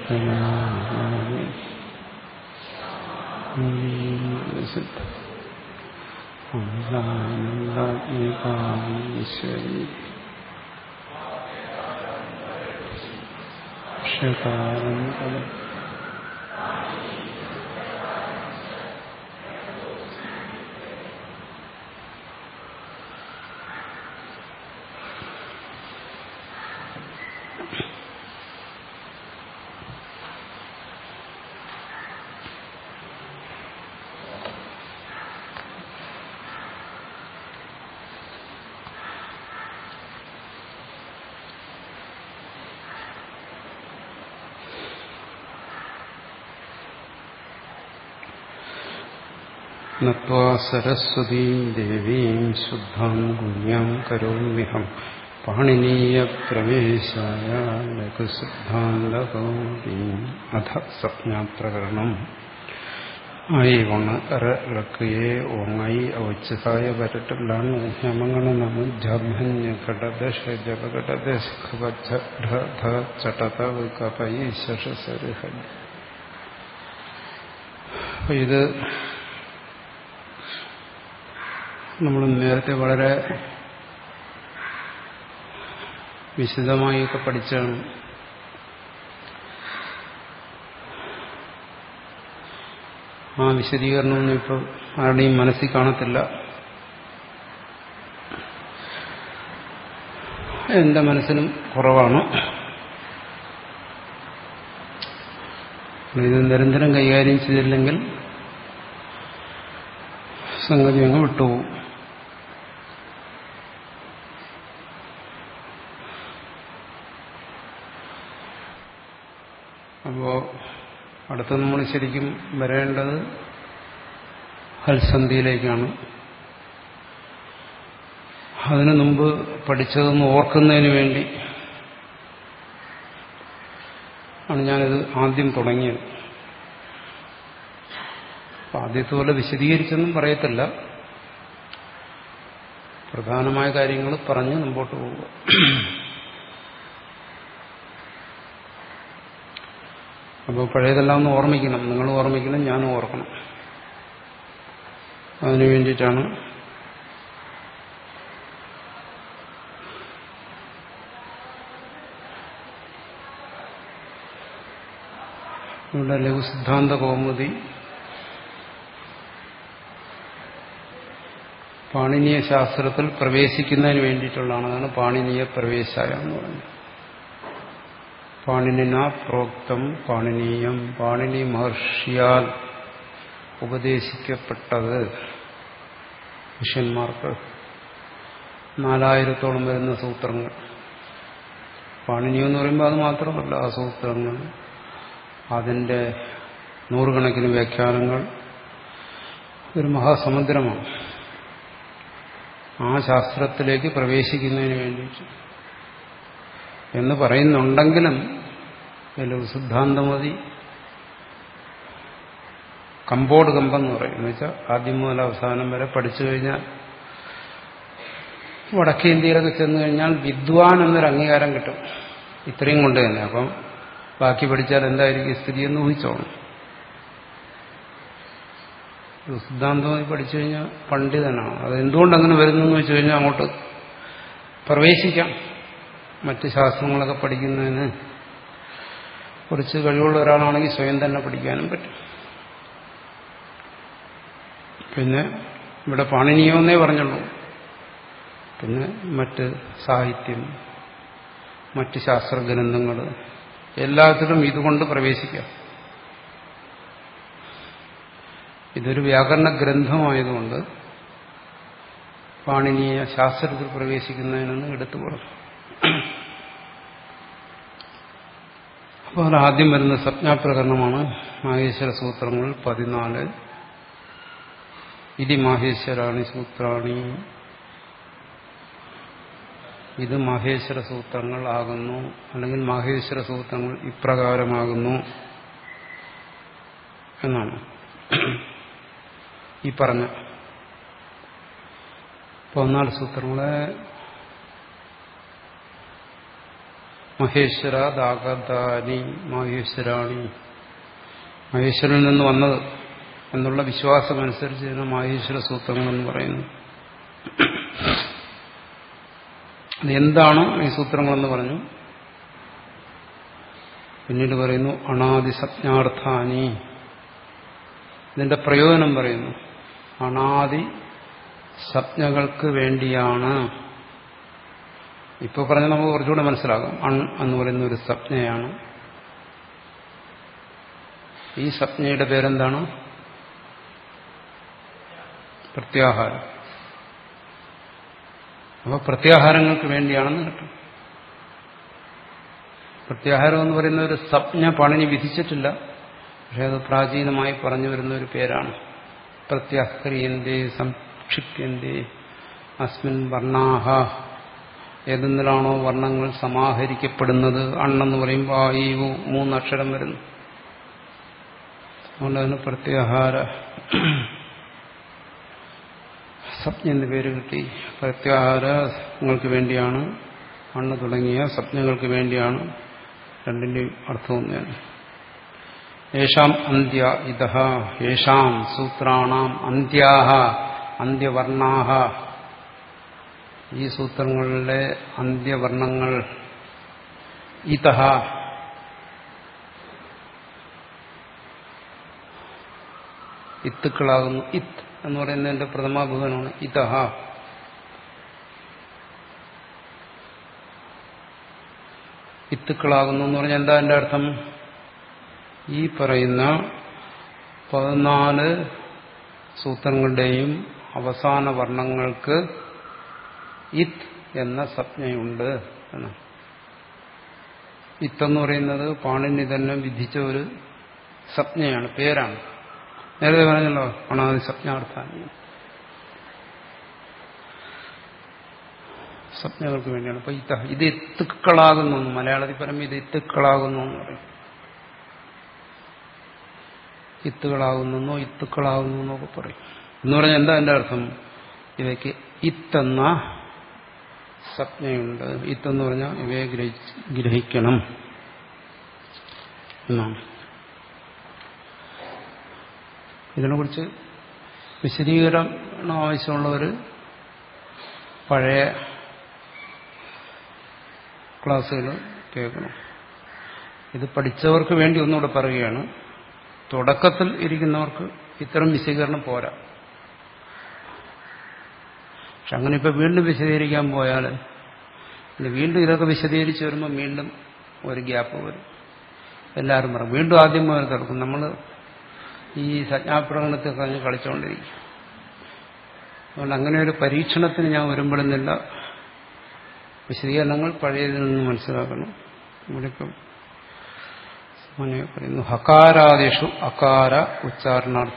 സത്യനാമി സിദ്ധ അമൃതാനന്ദീശ്വരി ക്ഷകാരം പദം നത്വാ സരസ്വതീം ദേവീം ശുദ്ധാം ഗുണ്യാം കരോമ്യഹം പാണിനീയ പ്രവേശായ ലഘുസിദ്ധാന്തകൗടീം അധ സംജ്ഞാപ്രകരണം ആയി ഒന്ന് ഇറക്കുകയെ ഓങ്ങായി അവച്ചതായ വരട്ടിലാണ് ഹ്യമങ്ങണ നമ ജഭന്യ ഘടദശ ജപഘടദശ ചടത കപൈ ശശസരുഹ അപ്പൊ ഇത് നമ്മൾ നേരത്തെ വളരെ വിശദമായൊക്കെ പഠിച്ചാണ് ആ വിശദീകരണമൊന്നും ഇപ്പോൾ ആരുടെയും മനസ്സിൽ കാണത്തില്ല എന്റെ മനസ്സിനും കുറവാണ് ഇത് നിരന്തരം കൈകാര്യം ചെയ്തില്ലെങ്കിൽ സംഗതി അങ്ങ് വിട്ടുപോകും അപ്പോ അടുത്ത് നമ്മൾ ശരിക്കും വരേണ്ടത് ഹൽസന്ധിയിലേക്കാണ് അതിനു മുമ്പ് പഠിച്ചതെന്ന് ഓർക്കുന്നതിന് വേണ്ടി ആണ് ഞാനിത് ആദ്യം തുടങ്ങിയത് ആദ്യത്തെ പോലെ വിശദീകരിച്ചൊന്നും പറയത്തില്ല പ്രധാനമായ കാര്യങ്ങൾ പറഞ്ഞ് മുമ്പോട്ട് പോവുക അപ്പോൾ പഴയതെല്ലാം ഒന്ന് ഓർമ്മിക്കണം നിങ്ങൾ ഓർമ്മിക്കണം ഞാനും ഓർക്കണം അതിനു വേണ്ടിയിട്ടാണ് ഇവിടെ ലഘുസിദ്ധാന്ത കൗമുദി പാണിനീയ ശാസ്ത്രത്തിൽ പ്രവേശിക്കുന്നതിന് വേണ്ടിയിട്ടുള്ളതാണ് അതാണ് പാണിനീയ പ്രവേശായ എന്ന് പറയുന്നത് പാണിനിന പ്രോക്തം പാണിനീയം പാണിനി മഹർഷിയാൽ ഉപദേശിക്കപ്പെട്ടത് ശിഷ്യന്മാർക്ക് നാലായിരത്തോളം വരുന്ന സൂത്രങ്ങൾ പാണിനിയം എന്ന് പറയുമ്പോൾ അത് മാത്രമല്ല ആ സൂത്രങ്ങൾ അതിൻ്റെ നൂറുകണക്കിന് വ്യാഖ്യാനങ്ങൾ ഒരു മഹാസമുദ്രമാണ് ആ ശാസ്ത്രത്തിലേക്ക് പ്രവേശിക്കുന്നതിന് വേണ്ടിയിട്ട് എന്ന് പറയുന്നുണ്ടെങ്കിലും ലഘു സിദ്ധാന്തമതി കമ്പോട് കമ്പെന്ന് പറയും എന്ന് വെച്ചാൽ ആദ്യം മുതൽ അവസാനം വരെ പഠിച്ചു കഴിഞ്ഞാൽ വടക്കേ ഇന്ത്യയിലൊക്കെ ചെന്ന് കഴിഞ്ഞാൽ വിദ്വാൻ എന്നൊരു അംഗീകാരം കിട്ടും ഇത്രയും കൊണ്ട് തന്നെ അപ്പം ബാക്കി പഠിച്ചാൽ എന്തായിരിക്കും സ്ഥിതി എന്ന് ഊഹിച്ചോണം സിദ്ധാന്തമായി പഠിച്ചു കഴിഞ്ഞാൽ പണ്ഡിതനാണ് അത് എന്തുകൊണ്ട് അങ്ങനെ വരുന്നു എന്ന് വെച്ച് കഴിഞ്ഞാൽ അങ്ങോട്ട് പ്രവേശിക്കാം മറ്റ് ശാസ്ത്രങ്ങളൊക്കെ പഠിക്കുന്നതിന് കുറച്ച് കഴിവുള്ള ഒരാളാണെങ്കിൽ സ്വയം തന്നെ പഠിക്കാനും പറ്റും പിന്നെ ഇവിടെ പാണിനീയമെന്നേ പറഞ്ഞുള്ളൂ പിന്നെ മറ്റ് സാഹിത്യം മറ്റ് ശാസ്ത്രഗ്രന്ഥങ്ങൾ എല്ലാത്തിലും ഇതുകൊണ്ട് പ്രവേശിക്കാം ഇതൊരു വ്യാകരണ ഗ്രന്ഥമായതുകൊണ്ട് പാണിനീയ ശാസ്ത്രത്തിൽ പ്രവേശിക്കുന്നതിനൊന്ന് എടുത്തു പറഞ്ഞു അപ്പോൾ ആദ്യം വരുന്ന സംജ്ഞാപ്രകരണമാണ് മാഹേശ്വര സൂത്രങ്ങൾ പതിനാല് ഇതി മാഹേശ്വരാണി സൂത്രാണി ഇത് മാഹേശ്വര സൂത്രങ്ങൾ ആകുന്നു അല്ലെങ്കിൽ മാഹേശ്വര സൂത്രങ്ങൾ ഇപ്രകാരമാകുന്നു എന്നാണ് ഈ പറഞ്ഞ പതിനാല് സൂത്രങ്ങളെ മഹേശ്വര ദാഗതാനി മഹേശ്വരാണി മഹേശ്വരനിൽ നിന്ന് വന്നത് എന്നുള്ള വിശ്വാസമനുസരിച്ച് ഇതിനെ മഹേശ്വര സൂത്രങ്ങൾ എന്ന് പറയുന്നു എന്താണ് ഈ സൂത്രങ്ങളെന്ന് പറഞ്ഞു പിന്നീട് പറയുന്നു അണാദിസജ്ഞാർത്ഥാനി ഇതിന്റെ പ്രയോജനം പറയുന്നു അണാദി സജ്ഞകൾക്ക് വേണ്ടിയാണ് ഇപ്പൊ പറഞ്ഞ നമുക്ക് കുറച്ചുകൂടെ മനസ്സിലാകാം അൺ എന്ന് പറയുന്ന ഒരു സജ്ഞയാണ് ഈ സജ്ഞയുടെ പേരെന്താണ് പ്രത്യാഹാരം അപ്പൊ പ്രത്യാഹാരങ്ങൾക്ക് വേണ്ടിയാണെന്ന് കേട്ടു പ്രത്യാഹാരം എന്ന് പറയുന്ന ഒരു സപ്ന പണിനി വിധിച്ചിട്ടില്ല പക്ഷെ അത് പ്രാചീനമായി പറഞ്ഞു വരുന്ന ഒരു പേരാണ് പ്രത്യാഹ്രിയന്തേ സംക്ഷിപ്യന്തേ അസ്മിൻ വർണ്ണാഹ ഏതെന്നിലാണോ വർണ്ണങ്ങൾ സമാഹരിക്കപ്പെടുന്നത് അണ്ണെന്ന് പറയുമ്പോൾ ആ ഈ ഉ മൂന്നക്ഷരം വരുന്നു അതുകൊണ്ട് അതിന് പ്രത്യാഹാര സ്വപ്ന എന്ന് പേര് കിട്ടി പ്രത്യാഹാരങ്ങൾക്ക് വേണ്ടിയാണ് അണ്ണ് തുടങ്ങിയ സ്വപ്നങ്ങൾക്ക് വേണ്ടിയാണ് രണ്ടിന്റെയും അർത്ഥം ഒന്നാണ് യേഷാം അന്ത്യ ഇത യേഷാം സൂത്രാണാം അന്ത്യാഹ അന്ത്യവർണാഹ ഈ സൂത്രങ്ങളിലെ അന്ത്യവർണ്ണങ്ങൾ ഇതഹ ഇത്തുക്കളാകുന്നു ഇത്ത് എന്ന് പറയുന്നതിന്റെ പ്രഥമാഭൂതനാണ് ഇതഹ ഇത്തുക്കളാകുന്നു എന്ന് പറഞ്ഞാൽ എന്താ എന്റെ അർത്ഥം ഈ പറയുന്ന പതിനാല് സൂത്രങ്ങളുടെയും അവസാന വർണ്ണങ്ങൾക്ക് ഇത്ത് എന്ന സംജ്ഞയുണ്ട് എന്നാണ് ഇത്തെന്ന് പറയുന്നത് പാണിനി തന്നെ വിധിച്ച ഒരു സംജ്ഞയാണ് പേരാണ് നേരത്തെ പറഞ്ഞല്ലോ അണാദി സംജ്ഞാർത്ഥാനം സ്വപ്നങ്ങൾക്ക് വേണ്ടിയാണ് അപ്പൊ ഇത്ത ഇത് ഇത്തുക്കളാകുന്നു മലയാളത്തിൽ പറയുമ്പോൾ ഇത് ഇത്തുക്കളാകുന്നു എന്ന് പറയും ഇത്തുകളാകുന്നെന്നോ ഇത്തുക്കളാകുന്നു എന്നൊക്കെ പറയും എന്ന് പറഞ്ഞാൽ എന്താ എന്റെ അർത്ഥം ഇവയ്ക്ക് ഇത്തെന്ന സ്വപ്നയുണ്ട് ഇത്തെന്ന് പറഞ്ഞാൽ ഇവയെ ഗ്രഹിക്കണം എന്നാണ് ഇതിനെക്കുറിച്ച് വിശദീകരണം ആവശ്യമുള്ളവർ പഴയ ക്ലാസ്സുകൾ കേൾക്കണം ഇത് പഠിച്ചവർക്ക് വേണ്ടി ഒന്നുകൂടെ പറയുകയാണ് തുടക്കത്തിൽ ഇരിക്കുന്നവർക്ക് ഇത്തരം വിശദീകരണം പോരാ പക്ഷെ അങ്ങനെ ഇപ്പൊ വീണ്ടും വിശദീകരിക്കാൻ പോയാൽ വീണ്ടും ഇതൊക്കെ വിശദീകരിച്ച് വരുമ്പോൾ വീണ്ടും ഒരു ഗ്യാപ്പ് വരും എല്ലാവരും പറയും വീണ്ടും ആദ്യം മുതൽ കിടക്കും നമ്മൾ ഈ സജ്ഞാപ്രകടനത്തെ കഴിഞ്ഞ് കളിച്ചുകൊണ്ടിരിക്കും അതുകൊണ്ട് അങ്ങനെ ഒരു പരീക്ഷണത്തിന് ഞാൻ വരുമ്പോഴുന്നില്ല വിശദീകരണങ്ങൾ പഴയതിൽ നിന്ന് മനസ്സിലാക്കണം ഇവിടെ ഇപ്പം പറയുന്നു ഹകാരാദിഷു അകാര ഉച്ചാരണാർത്ഥ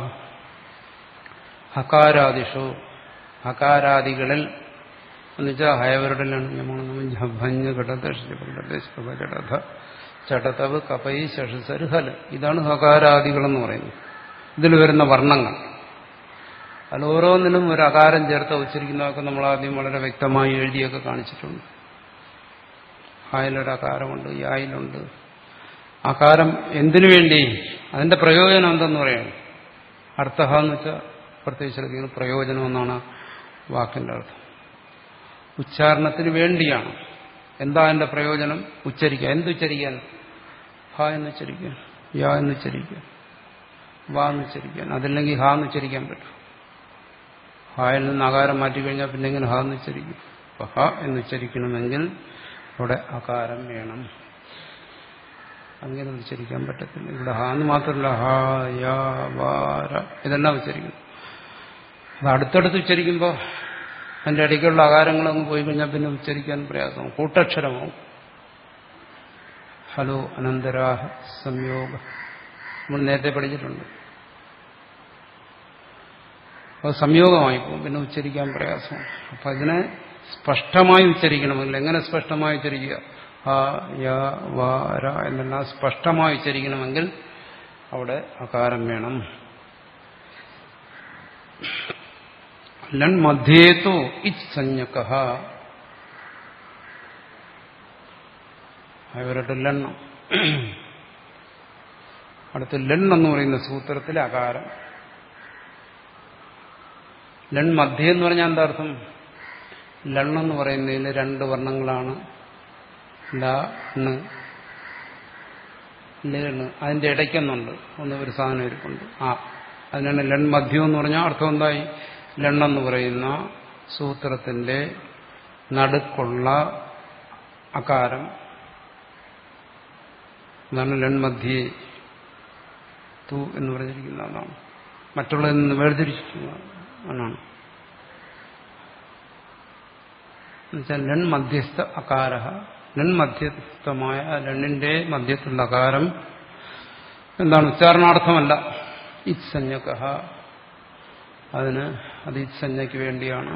ഹകാരാദിഷു ഹകാരാദികളിൽ എന്നുവെച്ചാൽ ഹയവരുടലാണ് ഭഞ്ഞ് ഘടത ചടതവ് കപൈ ശഷസര് ഹല് ഇതാണ് ഹകാരാദികളെന്ന് പറയുന്നത് ഇതിൽ വരുന്ന വർണ്ണങ്ങൾ അതിൽ ഓരോന്നിനും ഒരു അകാരം ചേർത്ത് ഉച്ചരിക്കുന്നതൊക്കെ നമ്മൾ ആദ്യം വളരെ വ്യക്തമായി എഴുതിയൊക്കെ കാണിച്ചിട്ടുണ്ട് ഹായിലൊരു അകാരമുണ്ട് യായിലുണ്ട് അകാരം എന്തിനു വേണ്ടി അതിന്റെ പ്രയോജനം എന്തെന്ന് പറയാം അർത്ഥ എന്ന് വെച്ചാൽ പ്രത്യേകിച്ച് ശ്രദ്ധിക്കുന്നത് പ്രയോജനം എന്നാണ് വാക്കിന്റെ അർത്ഥം ഉച്ചാരണത്തിന് വേണ്ടിയാണ് എന്താ അതിന്റെ പ്രയോജനം ഉച്ചരിക്കുക എന്തുച്ചരിക്കാൻ ഹ എന്ന് ഉച്ചരിക്കാൻ യാ എന്ന് ഉച്ചരിക്കാൻ വാ എന്ന് ഉച്ചരിക്കാൻ അതില്ലെങ്കിൽ ഹ എന്ന് ഉച്ചരിക്കാൻ പറ്റും ഹായിൽ നിന്ന് ആകാരം മാറ്റിക്കഴിഞ്ഞാൽ പിന്നെ എങ്ങനെ ഹ എന്ന് ഉച്ചരിക്കും അപ്പൊ ഹ എന്ന് ഉച്ചരിക്കണമെങ്കിൽ അവിടെ അകാരം വേണം അങ്ങനെ ഉച്ചരിക്കാൻ പറ്റത്തില്ല ഇവിടെ ഹ എന്ന് മാത്രമല്ല ഹ യാ വാര ഇതെല്ലാം ഉച്ചരിക്കുന്നു അത് അടുത്തടുത്ത് ഉച്ചരിക്കുമ്പോൾ അതിൻ്റെ ഇടയ്ക്കുള്ള ആകാരങ്ങളങ്ങ് പോയി കഴിഞ്ഞാൽ പിന്നെ ഉച്ചരിക്കാൻ പ്രയാസമാവും കൂട്ടക്ഷരമാവും ഹലോ അനന്തരാഹ സംയോഗ നമ്മൾ നേരത്തെ പഠിച്ചിട്ടുണ്ട് അത് സംയോഗമായി പോകും പിന്നെ ഉച്ചരിക്കാൻ പ്രയാസമാണ് അപ്പം അതിനെ സ്പഷ്ടമായി ഉച്ചരിക്കണമെങ്കിൽ എങ്ങനെ സ്പഷ്ടമായി ഉച്ചരിക്കുക ഹ യ വ ര എന്നെല്ലാം സ്പഷ്ടമായി ഉച്ചരിക്കണമെങ്കിൽ അവിടെ അകാരം വേണം ലൺ മധ്യേതു ഇച്ഛഞ്ഞക അവരുടെ ലെണ്ണം അടുത്ത് ലെൺ എന്ന് പറയുന്ന സൂത്രത്തിലെ അകാരം ലൺ മധ്യ എന്ന് പറഞ്ഞാൽ എന്താ അർത്ഥം ലണ്ണെന്ന് പറയുന്നതിൽ രണ്ട് വർണ്ണങ്ങളാണ് ല ണ് ലേണ് അതിന്റെ ഇടയ്ക്കൊന്നുണ്ട് ഒന്ന് ഒരു സാധനം ഇരിപ്പുണ്ട് ആ അതിനാണ് ലൺ മധ്യം എന്ന് പറഞ്ഞാൽ അർത്ഥം എന്തായി ലണ്ണെന്ന് പറയുന്ന സൂത്രത്തിന്റെ നടുക്കുള്ള അകാരം അതാണ് ലൺ മധ്യേ തു എന്ന് പറഞ്ഞിരിക്കുന്ന അതാണ് മറ്റുള്ളതിൽ നിന്ന് വേർതിരിച്ചിട്ടുള്ളതാണ് എന്നാണ് എന്നുവെച്ചാൽ ലൺ മധ്യസ്ഥ അകാര ലൺ മധ്യസ്ഥമായ ലണ്ണിന്റെ മധ്യത്തിലുള്ള അകാരം എന്താണ് ഉച്ചാരണാർത്ഥമല്ല ഇത്സഞ്ജക അതിന് അത് ഇത്സഞ്ജയ്ക്ക് വേണ്ടിയാണ്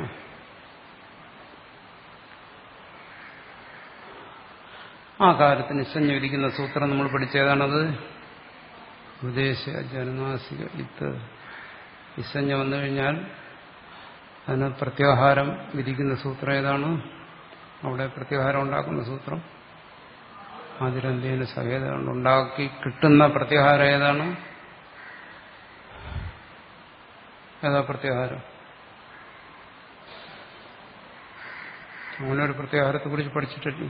ആ കാര്യത്തിന് ഇസഞ്ജ വിധിക്കുന്ന സൂത്രം നമ്മൾ പഠിച്ചേതാണത് ഉപദേശ ജനനാസിക ഇത്ത് ഇസഞ്ജ വന്നു കഴിഞ്ഞാൽ അതിന് പ്രത്യാഹാരം വിധിക്കുന്ന സൂത്രം ഏതാണ് അവിടെ പ്രത്യാഹാരം ഉണ്ടാക്കുന്ന സൂത്രം ആതിരന്ത്യന് സഹേദം ഉണ്ടാക്കി കിട്ടുന്ന പ്രത്യാഹാരം ഏതാണ് ഏതാ പ്രത്യാഹാരം അങ്ങനെ ഒരു പ്രത്യാഹാരത്തെ കുറിച്ച് പഠിച്ചിട്ടില്ലേ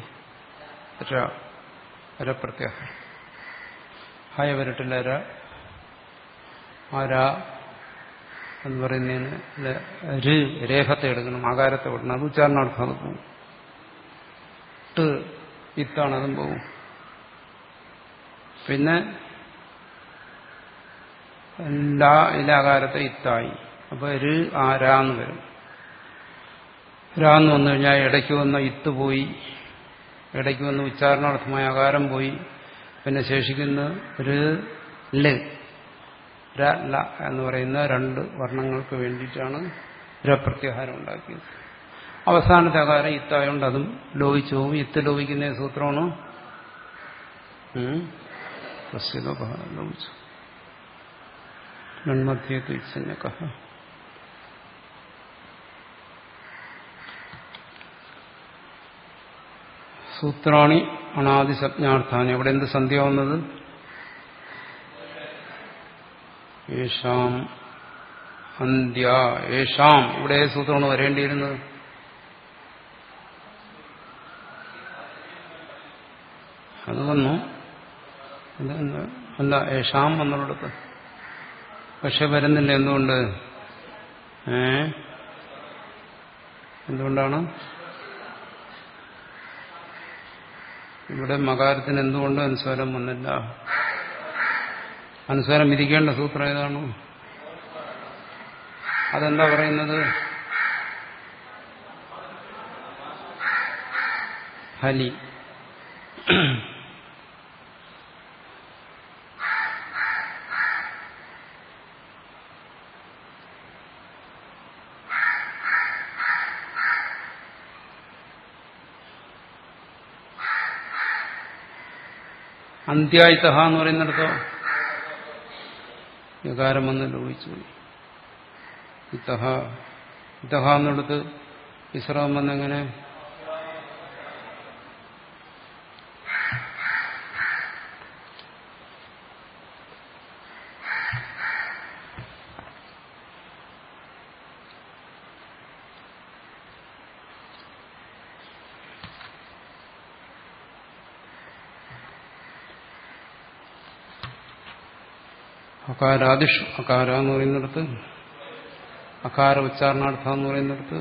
ര പ്രത്യാഹാരം ഹായ വരട്ടില്ല ര ആ ര എന്ന് പറയുന്നതിന് ര് രേഖത്തെ എടുക്കണം ആകാരത്തെ വിടണം അത് ഉച്ചാരണാർത്ഥം അത് പോകും ട്ട് ഇത്താണ് അതും പോകും പിന്നെ ലാ ഇലാകാരത്തെ ഇത്തായി അപ്പൊ ര് ആ രാ എന്ന് വരും രാ എന്ന് വന്നു കഴിഞ്ഞാൽ ഇടയ്ക്ക് വന്ന ഇത്ത് പോയി ഇടയ്ക്ക് വന്ന് ഉച്ചാരണാർത്ഥമായ ആകാരം പോയി പിന്നെ ശേഷിക്കുന്ന ര് ല് ര ല എന്ന് പറയുന്ന രണ്ട് വർണ്ണങ്ങൾക്ക് വേണ്ടിയിട്ടാണ് രപ്രത്യാഹാരം ഉണ്ടാക്കിയത് അവസാനത്തെ ആകാരം ഇത്തായോണ്ട് അതും ലോഹിച്ചു പോകും ഇത്ത് ലോഹിക്കുന്ന സൂത്രമാണ് ലോഹിച്ചു നന്മധ്യേത്തു ഇത്സഞ്ജക സൂത്രാണി അണാദിസജ്ഞാർത്ഥാനി അവിടെ എന്ത് സന്ധ്യാവുന്നത് യേഷാം അന്ത്യ യേഷാം ഇവിടെ സൂത്രമാണ് വരേണ്ടിയിരുന്നത് അത് വന്നു അല്ല യേഷാം വന്നുള്ളിടത്ത് പക്ഷെ വരുന്നില്ല എന്തുകൊണ്ട് ഏ എന്തുകൊണ്ടാണ് ഇവിടെ മകാരത്തിന് എന്തുകൊണ്ട് അനുസ്വാരം വന്നില്ല അനുസ്വാരം വിധിക്കേണ്ട സൂത്രം ഏതാണ് അതെന്താ പറയുന്നത് ഹലി അന്ത്യായിത്തഹ എന്ന് പറയുന്നിടത്തോ വികാരം വന്ന് ലോപിച്ചു ഇത്തഹ ഇത്തഹ എന്നിടത്ത് വിശ്രമം വന്നെങ്ങനെ അകാരാദിഷ് അകാര എന്ന് പറയുന്നിടത്ത് അകാര ഉച്ചാരണാർത്ഥം എന്ന് പറയുന്നിടത്ത്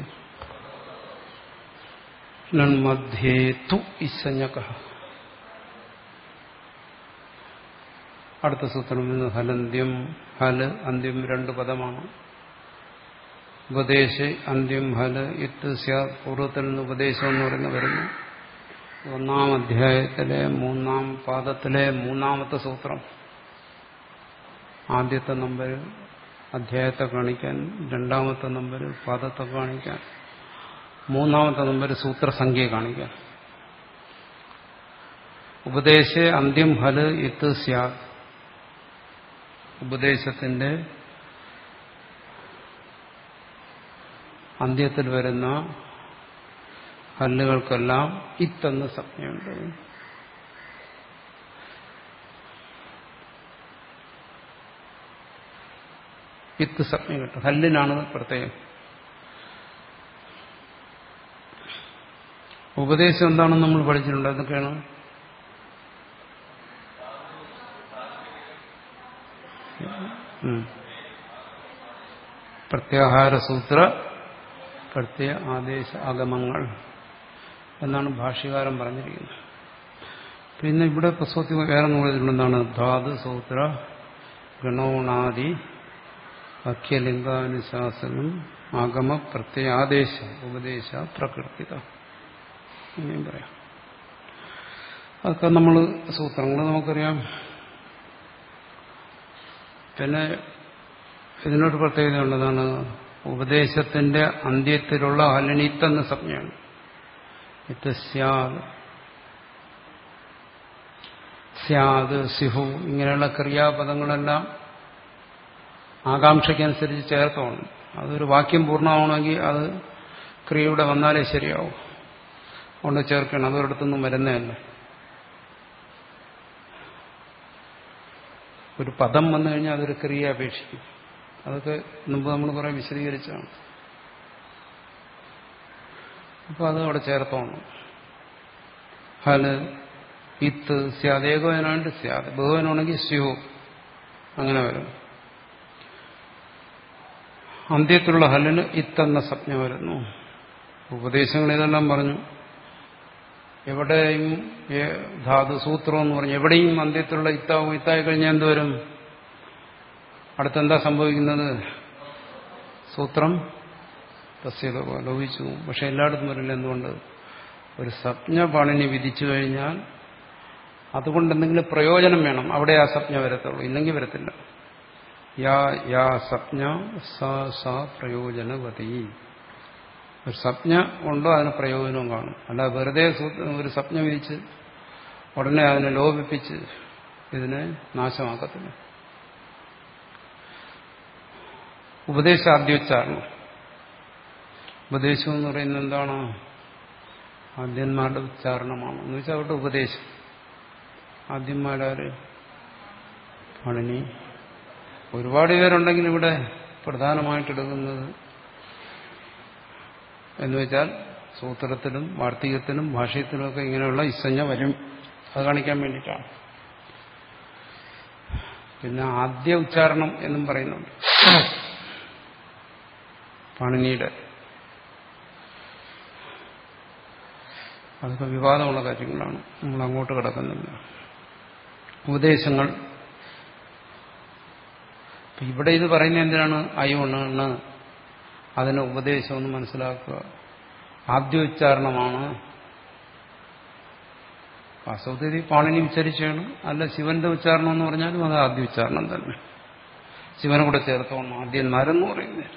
മധ്യേത്തു ഇസഞ്ഞക അടുത്ത സൂത്രം ഇന്ന് ഹലന്ത്യം ഹല് അന്ത്യം രണ്ട് പദമാണ് ഉപദേശ് അന്ത്യം ഹല് ഇത്ത് സ്യാ പൂർവ്വത്തിൽ നിന്ന് ഉപദേശം എന്ന് പറയുന്ന വരുന്നു ഒന്നാം അധ്യായത്തിലെ മൂന്നാം പാദത്തിലെ മൂന്നാമത്തെ സൂത്രം ആദ്യത്തെ നമ്പർ അധ്യായത്തെ കാണിക്കാൻ രണ്ടാമത്തെ നമ്പർ പാദത്തെ കാണിക്കാൻ മൂന്നാമത്തെ നമ്പർ സൂത്രസംഖ്യ കാണിക്കാൻ ഉപദേശ അന്ത്യം ഫല് ഇത്ത് സ്യാ ഉപദേശത്തിന്റെ അന്ത്യത്തിൽ വരുന്ന ഹല്ലുകൾക്കെല്ലാം ഇത്തെന്ന് സംജ്ഞയുണ്ട് ഇത്ത് സംജ്ഞ കിട്ടും ഹല്ലിനാണ് പ്രത്യേകം ഉപദേശം എന്താണെന്ന് നമ്മൾ പഠിച്ചിട്ടുണ്ട് അതൊക്കെയാണ് ഉം. പ്രത്യാഹാര സൂത്ര പ്രത്യേക ആദേശ ആഗമങ്ങൾ എന്നാണ് ഭാഷ്യകാരൻ പറഞ്ഞിരിക്കുന്നത് പിന്നെ ഇവിടെ പുസ്തകത്തിൽ വേറെ നോക്കിയിട്ടുണ്ടെന്നാണ് ധാതു സൂത്ര ഗണോണാദി അഖ്യലിംഗാനുശാസനം ആഗമ പ്രത്യയ ആദേശ ഉപദേശ പ്രകൃതിത ഇനിയും പറയാം അതൊക്കെ നമ്മൾ സൂത്രങ്ങൾ നമുക്കറിയാം പിന്നെ ഇതിനൊരു പ്രത്യേകത ഉള്ളതാണ് ഉപദേശത്തിന്റെ അന്ത്യത്തിലുള്ള ഹലനിത്തെന്ന സംജ്ഞയാണ് ഇത് സ്യാദ് സ്യാദ് സിഹു ഇങ്ങനെയുള്ള ക്രിയാപദങ്ങളെല്ലാം ആകാംക്ഷയ്ക്കനുസരിച്ച് ചേർത്തോണം അതൊരു വാക്യം പൂർണ്ണമാവണമെങ്കിൽ അത് ക്രിയയുടെ വന്നാലേ ശരിയാവും കൊണ്ട് ചേർക്കണം അതൊരിടത്തൊന്നും വരുന്നതല്ല ഒരു പദം വന്നു കഴിഞ്ഞാൽ അതൊരു ക്രിയ അപേക്ഷിക്കും അതൊക്കെ മുമ്പ് നമ്മൾ കുറെ വിശദീകരിച്ചാണ് അപ്പോൾ അത് അവിടെ ചേർത്തോണം ഹല് ഇത്ത് സ്യാദ് ഏകോപനാണ്ട് സ്യാദ് ബഹുവനാണെങ്കിൽ സ്യു അങ്ങനെ വരും അന്ത്യത്തിലുള്ള ഹലിന് ഇത്തെന്ന സംജ്ഞ വരുന്നു ഉപദേശങ്ങൾ ഇതെല്ലാം പറഞ്ഞു എവിടെയും ഏ- ധാതു സൂത്രം എന്ന് പറഞ്ഞു എവിടെയും അന്ത്യത്തിലുള്ള ഇത്താവും ഇത്തായി കഴിഞ്ഞാൽ എന്തുവരും അടുത്തെന്താ സംഭവിക്കുന്നത് സൂത്രം തസ്യത ലോപിച്ചു പോകും. പക്ഷെ എല്ലായിടത്തും വരില്ല എന്തുകൊണ്ട് ഒരു സപ്ഞ പാണിനി വിധിച്ചു കഴിഞ്ഞാൽ അതുകൊണ്ട് എന്തെങ്കിലും പ്രയോജനം വേണം അവിടെ ആ സപ്ഞ വരത്തുള്ളൂ ഇല്ലെങ്കിൽ വരത്തില്ല യാ യാ സപ്ഞ സ സ പ്രയോജനവതി ഒരു സപ്ഞ ഉണ്ടോ അതിന് പ്രയോജനവും കാണും അല്ല വെറുതെ സൂത്ര- ഒരു സപ്ഞ വിധിച്ച് ഉടനെ അതിനെ ലോപിപ്പിച്ച് ഇതിനെ നാശമാക്കത്തില്ല ഉപദേശാദ്യോച്ചാരണം ഉപദേശം എന്ന് പറയുന്നത് എന്താണ് ആദ്യന്മാരുടെ ഉച്ചാരണമാണ് എന്ന് വെച്ചാൽ അവരുടെ ഉപദേശം ആദ്യന്മാരാര് പണിനി ഒരുപാട് പേരുണ്ടെങ്കിൽ ഇവിടെ പ്രധാനമായിട്ടെടുക്കുന്നത് എന്ന് വെച്ചാൽ സൂത്രത്തിലും വാർത്തികത്തിലും ഭാഷ്യത്തിലുമൊക്കെ ഇങ്ങനെയുള്ള ഇസഞ്ഞ വരും അത് കാണിക്കാൻ വേണ്ടിയിട്ടാണ് പിന്നെ ആദ്യ ഉച്ചാരണം എന്നും പറയുന്നുണ്ട് പാണിനിയുടെ അതൊക്കെ വിവാദമുള്ള കാര്യങ്ങളാണ് നമ്മൾ അങ്ങോട്ട് കിടക്കുന്നില്ല ഉപദേശങ്ങൾ ഇപ്പൊ ഇവിടെ ഇത് പറയുന്നത് എന്തിനാണ് അയോണ് അതിന് ഉപദേശമെന്ന് മനസ്സിലാക്കുക ആദ്യോച്ചാരണമാണ് വാസ്തവത്തിൽ പാണിനി ഉച്ചരിച്ചാണ് അല്ല ശിവന്റെ ഉച്ചാരണം എന്ന് പറഞ്ഞാലും അത് ആദ്യോച്ചാരണം തന്നെ ശിവനെ കൂടെ ചേർത്തോണം ആദ്യന്മാരെന്ന് പറയുന്നത്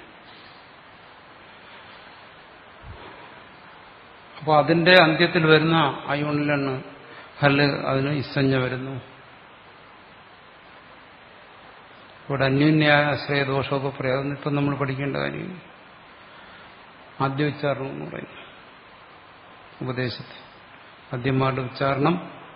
അപ്പോൾ അതിന്റെ അന്ത്യത്തിൽ വരുന്ന അയോണിലാണ് ഹല്ല് അതിന് ഇസഞ്ഞ വരുന്നു ഇവിടെ അന്യോന്യായ ആശ്രയ ദോഷമൊക്കെ പറയാം ഇപ്പം നമ്മൾ പഠിക്കേണ്ട കാര്യം ആദ്യ ഉച്ചാരണം എന്ന് പറയുന്നു ഉപദേശത്തെ ആദ്യമാരുടെ ഉച്ചാരണം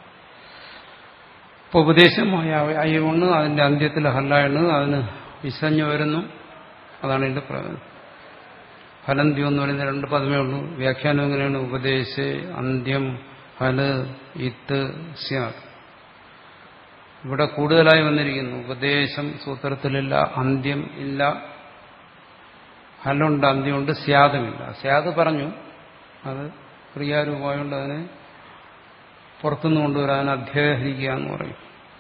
ഇപ്പൊ ഉപദേശമായ അയ്യോണ് അതിന്റെ അന്ത്യത്തിൽ ഹല്ലാണ് അതിന് വിസഞ്ഞു വരുന്നു അതാണ് ഇതിന്റെ പ്രയോജനം ഫലന്ത്യം എന്ന് പറയുന്ന രണ്ട് പദമേ ഉള്ളൂ വ്യാഖ്യാനം എങ്ങനെയാണ് ഉപദേശ അന്ത്യം ഹല് ഇത്ത് സ്യാദ് ഇവിടെ കൂടുതലായി വന്നിരിക്കുന്നു ഉപദേശം സൂത്രത്തിലില്ല അന്ത്യം ഇല്ല ഹലുണ്ട് അന്ത്യമുണ്ട് സ്യാദമില്ല സ്യാദ് പറഞ്ഞു അത് ക്രിയാരൂപമായോണ്ട് അതിനെ പുറത്തുനിന്ന് കൊണ്ടുവരാൻ അധ്യാഹരിക്കുക എന്ന് പറയും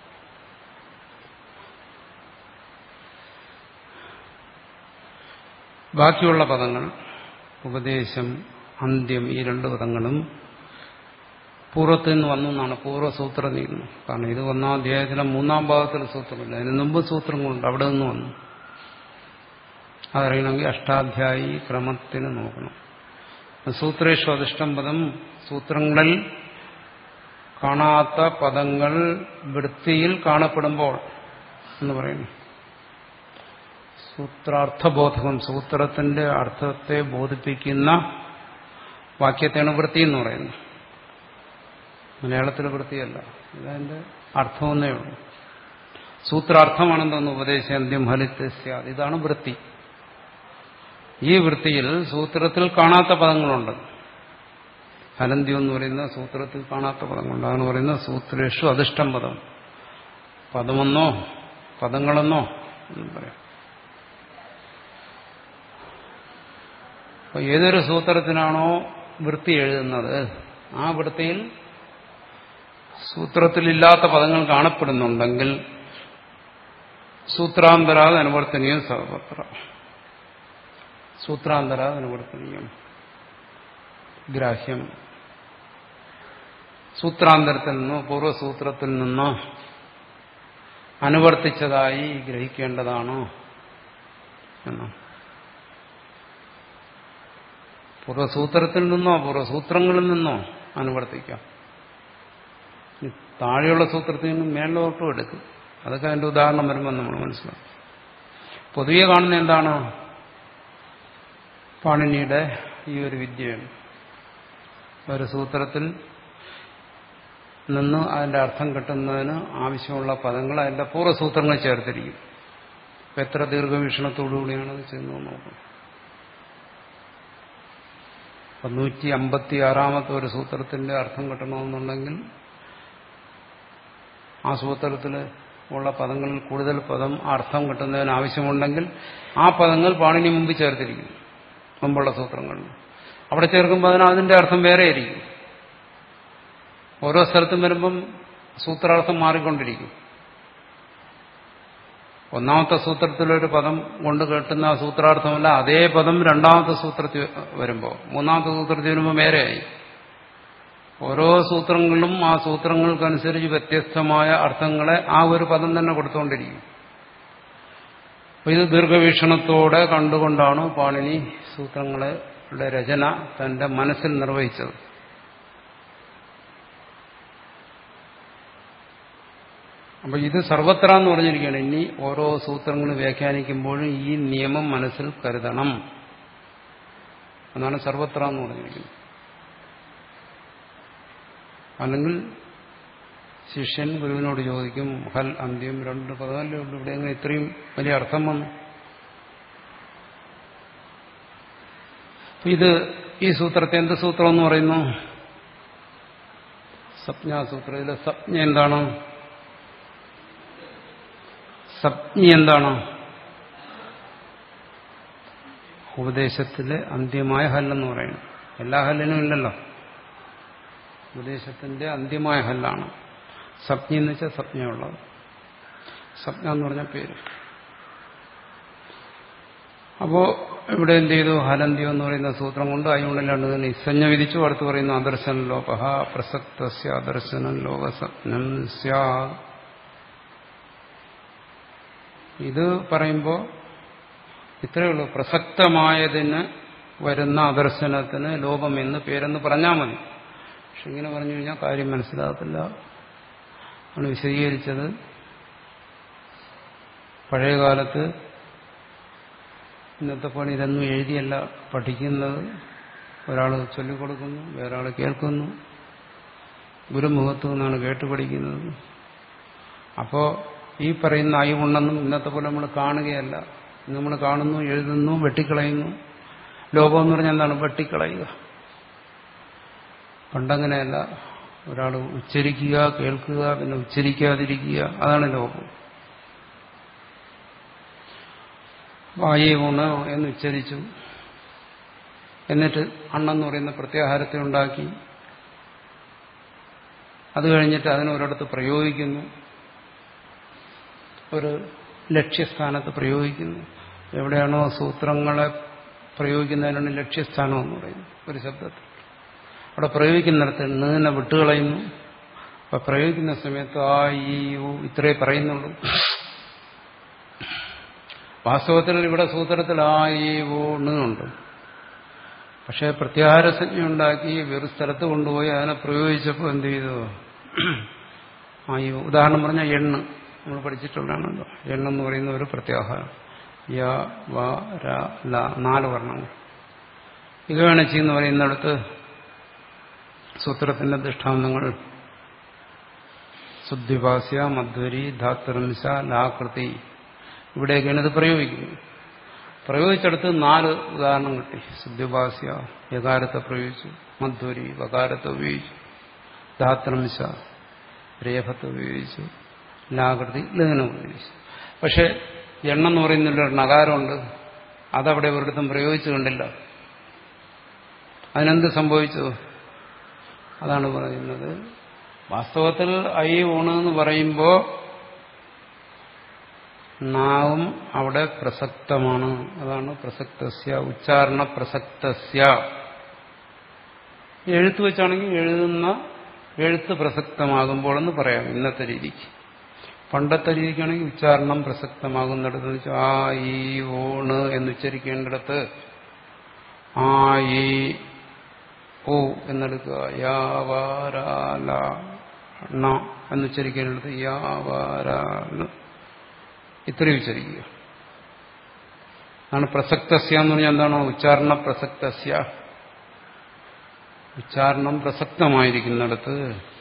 ബാക്കിയുള്ള പദങ്ങൾ ഉപദേശം അന്ത്യം ഈ രണ്ട് പദങ്ങളും പൂർവ്വത്തിൽ നിന്ന് വന്നു എന്നാണ് പൂർവ്വസൂത്രം നീങ്ങുന്നു കാരണം ഇത് ഒന്നാം അധ്യായത്തിലെ മൂന്നാം ഭാഗത്തിലെ സൂത്രമില്ല അതിന് മുമ്പ് സൂത്രങ്ങളുണ്ട് അവിടെ നിന്ന് വന്നു അതറിയണമെങ്കിൽ അഷ്ടാധ്യായി ക്രമത്തിന് നോക്കണം സൂത്രേഷു അധിഷ്ടം പദം സൂത്രങ്ങളിൽ കാണാത്ത പദങ്ങൾ വൃത്തിയിൽ കാണപ്പെടുമ്പോൾ എന്ന് പറയുന്നു സൂത്രാർത്ഥബോധകം സൂത്രത്തിന്റെ അർത്ഥത്തെ ബോധിപ്പിക്കുന്ന വാക്യത്തെയാണ് വൃത്തി എന്ന് പറയുന്നത് മലയാളത്തിലെ വൃത്തിയല്ല ഇതതിന്റെ അർത്ഥമെന്നേ ഉള്ളൂ സൂത്രാർത്ഥമാണെന്നൊന്ന് ഉപദേശാന്ത്യം ഹലിത്യ ഇതാണ് വൃത്തി ഈ വൃത്തിയിൽ സൂത്രത്തിൽ കാണാത്ത പദങ്ങളുണ്ട് ഹലന്ത്യം എന്ന് പറയുന്ന സൂത്രത്തിൽ കാണാത്ത പദങ്ങളുണ്ട് അതാണ് പറയുന്നത് സൂത്രേഷു അധിഷ്ടം പദം പദമെന്നോ പദങ്ങളെന്നോ എന്നും പറയാം അപ്പൊ ഏതൊരു സൂത്രത്തിനാണോ വൃത്തി എഴുതുന്നത് ആ വൃത്തിയിൽ സൂത്രത്തിലില്ലാത്ത പദങ്ങൾ കാണപ്പെടുന്നുണ്ടെങ്കിൽ സൂത്രാന്തരാത് അനുവർത്തനീയം സർവത്ര സൂത്രാന്തരാത് അനുവർത്തനീയം ഗ്രാഹ്യം സൂത്രാന്തരത്തിൽ നിന്നോ പൂർവ്വസൂത്രത്തിൽ നിന്നോ അനുവർത്തിച്ചതായി ഗ്രഹിക്കേണ്ടതാണോ എന്നോ പൂർവ്വസൂത്രത്തിൽ നിന്നോ പൂർവ്വസൂത്രങ്ങളിൽ നിന്നോ അനുവർത്തിക്കാം താഴെയുള്ള സൂത്രത്തിൽ നിന്നും മേളിലോട്ടും എടുക്കും അതൊക്കെ അതിന്റെ ഉദാഹരണം വരുമ്പോൾ നമ്മൾ മനസ്സിലാക്കും പൊതുവെ കാണുന്ന എന്താണ് പാണിനിയുടെ ഈ ഒരു വിദ്യയാണ് ഒരു സൂത്രത്തിൽ നിന്ന് അതിന്റെ അർത്ഥം കിട്ടുന്നതിന് ആവശ്യമുള്ള പദങ്ങൾ അതിന്റെ പൂർവ്വസൂത്രങ്ങൾ ചേർത്തിരിക്കും ഇപ്പം എത്ര ദീർഘവീക്ഷണത്തോടുകൂടിയാണ് അത് ചെയ്യുന്നത് നോക്കണം അപ്പം നൂറ്റി അമ്പത്തി ആറാമത്തെ ഒരു സൂത്രത്തിന്റെ അർത്ഥം കിട്ടണമെന്നുണ്ടെങ്കിൽ ആ സൂത്രത്തിൽ ഉള്ള പദങ്ങളിൽ കൂടുതൽ പദം അർത്ഥം കിട്ടുന്നതിന് ആവശ്യമുണ്ടെങ്കിൽ ആ പദങ്ങൾ പാണിനി മുമ്പ് ചേർത്തിരിക്കും മുമ്പുള്ള സൂത്രങ്ങളിൽ അവിടെ ചേർക്കുമ്പോൾ അതിന് അതിന്റെ അർത്ഥം വേറെ ആയിരിക്കും ഓരോ സ്ഥലത്തും വരുമ്പം സൂത്രാർത്ഥം മാറിക്കൊണ്ടിരിക്കും ഒന്നാമത്തെ സൂത്രത്തിലൊരു പദം കൊണ്ട് കേട്ടുന്ന ആ സൂത്രാർത്ഥമല്ല അതേ പദം രണ്ടാമത്തെ സൂത്രത്തിൽ വരുമ്പോൾ മൂന്നാമത്തെ സൂത്രത്തിൽ വരുമ്പോൾ വേറെയായി ഓരോ സൂത്രങ്ങളിലും ആ സൂത്രങ്ങൾക്കനുസരിച്ച് വ്യത്യസ്തമായ അർത്ഥങ്ങളെ ആ ഒരു പദം തന്നെ കൊടുത്തുകൊണ്ടിരിക്കും അപ്പൊ ഇത് ദീർഘവീക്ഷണത്തോടെ കണ്ടുകൊണ്ടാണ് പാണിനി സൂത്രങ്ങളുടെ രചന തന്റെ മനസ്സിൽ നിർവഹിച്ചത് അപ്പൊ ഇത് സർവത്ര എന്ന് പറഞ്ഞിരിക്കുകയാണ് ഇനി ഓരോ സൂത്രങ്ങൾ വ്യാഖ്യാനിക്കുമ്പോഴും ഈ നിയമം മനസ്സിൽ കരുതണം എന്നാണ് സർവത്ര എന്ന് പറഞ്ഞിരിക്കുന്നത് അല്ലെങ്കിൽ ശിഷ്യൻ ഗുരുവിനോട് ചോദിക്കും ഹൽ അന്ത്യം രണ്ട് പദമല്ലേ ഉള്ളൂ ഇവിടെ എങ്ങനെ ഇത്രയും വലിയ അർത്ഥം വന്നു ഇത് ഈ സൂത്രത്തെ എന്ത് സൂത്രം എന്ന് പറയുന്നു സപ്ഞാസൂത്രം ഇതിലെ സപ്ഞ എന്താണ് സപ്ഞി എന്താണ് ഉപദേശത്തിലെ അന്ത്യമായ ഹല്ലെന്ന് പറയുന്നു എല്ലാ ഹല്ലിനും ഇല്ലല്ലോ ഉപദേശത്തിന്റെ അന്ത്യമായ ഹല്ലാണ് സപ്ഞി എന്ന് വെച്ചാൽ സപ്ഞയുള്ളത് സപ്ഞ എന്ന് പറഞ്ഞ പേര് അപ്പോ ഇവിടെ എന്ത് ചെയ്തു ഹലന്ത്യം എന്ന് പറയുന്ന സൂത്രം കൊണ്ട് അയുണ്ടല്ലാണ്ട് തന്നെ ഇസഞ്ഞ വിധിച്ചു അടുത്ത് പറയുന്ന അദർശന ലോപഹ പ്രസക്ത അദർശനം ലോകസപ്നം സ്യാ ഇത് പറയുമ്പോൾ ഇത്രയേ ഉള്ളൂ പ്രസക്തമായതിന് വരുന്ന അദർശനത്തിന് ലോപം എന്ന് പേരെന്ന് പറഞ്ഞാൽ മതി പക്ഷെ ഇങ്ങനെ പറഞ്ഞു കഴിഞ്ഞാൽ കാര്യം മനസ്സിലാകത്തില്ല ആണ് വിശദീകരിച്ചത് പഴയകാലത്ത് ഇന്നത്തെ പണി ഇതൊന്നും എഴുതിയല്ല പഠിക്കുന്നത് ഒരാൾ ചൊല്ലിക്കൊടുക്കുന്നു വേറൊരാൾ കേൾക്കുന്നു ഗുരുമുഖത്തു നിന്നാണ് കേട്ട് പഠിക്കുന്നത് അപ്പോൾ ഈ പറയുന്ന അയവുണ്ടെന്നും ഇന്നത്തെ പോലെ നമ്മൾ കാണുകയല്ല നമ്മൾ കാണുന്നു എഴുതുന്നു വെട്ടിക്കളയുന്നു ലോകം എന്ന് പറഞ്ഞാൽ എന്താണ് വെട്ടിക്കളയുക പണ്ടങ്ങനെയല്ല ഒരാൾ ഉച്ചരിക്കുക കേൾക്കുക പിന്നെ ഉച്ചരിക്കാതിരിക്കുക അതാണ് ലോകം വായുണ് എന്ന് ഉച്ചരിച്ചു എന്നിട്ട് അണ്ണെന്ന് പറയുന്ന പ്രത്യാഹാരത്തെ ഉണ്ടാക്കി അത് കഴിഞ്ഞിട്ട് അതിനൊരിടത്ത് പ്രയോഗിക്കുന്നു ഒരു ലക്ഷ്യസ്ഥാനത്ത് പ്രയോഗിക്കുന്നു എവിടെയാണോ സൂത്രങ്ങളെ പ്രയോഗിക്കുന്നതിനാണ് ലക്ഷ്യസ്ഥാനം എന്ന് പറയുന്നത് ഒരു ശബ്ദത്തിൽ അവിടെ പ്രയോഗിക്കുന്നിടത്ത് നീനെ വിട്ടുകളയുന്നു അപ്പൊ പ്രയോഗിക്കുന്ന സമയത്ത് ആ ഈ യു ഇത്രേ പറയുന്നുള്ളൂ വാസ്തവത്തിൽ ഇവിടെ സൂത്രത്തിൽ ആ ഈ ഊ ഉണ്ട് പക്ഷെ പ്രത്യാഹാരസഞ്ജ ഉണ്ടാക്കി വേറെ സ്ഥലത്ത് കൊണ്ടുപോയി അതിനെ പ്രയോഗിച്ചപ്പോൾ എന്ത് ചെയ്തു ആ ഈ ഉദാഹരണം പറഞ്ഞാൽ എണ്ണ് നമ്മൾ പഠിച്ചിട്ടുള്ളതാണല്ലോ എണ്ണെന്ന് പറയുന്ന ഒരു പ്രത്യാഹാരം യ വ ര ല നാല് വർണ്ണങ്ങൾ ഇകവേണച്ചി എന്ന് പറയുന്നിടത്ത് സൂത്രത്തിന്റെ ദൃഷ്ടാന്തങ്ങൾ ശുദ്ധിഭാസ്യ മധ്വരി ധാത്രംശ ലാകൃതി ഇവിടെയൊക്കെയാണ് ഇത് പ്രയോഗിക്കുന്നത് പ്രയോഗിച്ചെടുത്ത് നാല് ഉദാഹരണം കിട്ടി ശുദ്ധിഭാസ്യ യകാരത്തെ പ്രയോഗിച്ചു മധ്വരി വകാരത്തെ ഉപയോഗിച്ചു ധാത്രംശ രേഖത്തെ ഉപയോഗിച്ചു ലാകൃതി ലഘനം ഉപയോഗിച്ചു പക്ഷെ എണ്ണം എന്ന് പറയുന്നതിൽ ഒരു നകാരമുണ്ട് അതവിടെ ഒരിടത്തും പ്രയോഗിച്ചു കണ്ടില്ല അതിനെന്ത് സംഭവിച്ചു അതാണ് പറയുന്നത് വാസ്തവത്തിൽ ഐ ഊണ് എന്ന് പറയുമ്പോൾ നാവും അവിടെ പ്രസക്തമാണ് അതാണ് പ്രസക്തസ്യ ഉച്ചാരണ പ്രസക്തസ്യ എഴുത്ത് വെച്ചാണെങ്കിൽ എഴുതുന്ന എഴുത്ത് പ്രസക്തമാകുമ്പോൾ എന്ന് പറയാം ഇന്നത്തെ രീതിക്ക് പണ്ടത്തെ രീതിക്കാണെങ്കിൽ ഉച്ചാരണം പ്രസക്തമാകുന്നിടത്ത് വെച്ചാൽ ആ ഈ ഓണ് എന്ന് ഉച്ചരിക്കേണ്ടിടത്ത് ആ ഈ ഓ എന്നെടുക്കുക യാവാരാല ണ എന്നുച്ചരിക്കേണ്ടിടത്ത് യാവാരാല ഇത്രയും ഉച്ചരിക്കുക അതാണ് പ്രസക്തസ്യ എന്ന് പറഞ്ഞാൽ എന്താണ് ഉച്ചാരണ പ്രസക്തസ്യ ഉച്ചാരണം പ്രസക്തമായിരിക്കുന്നിടത്ത്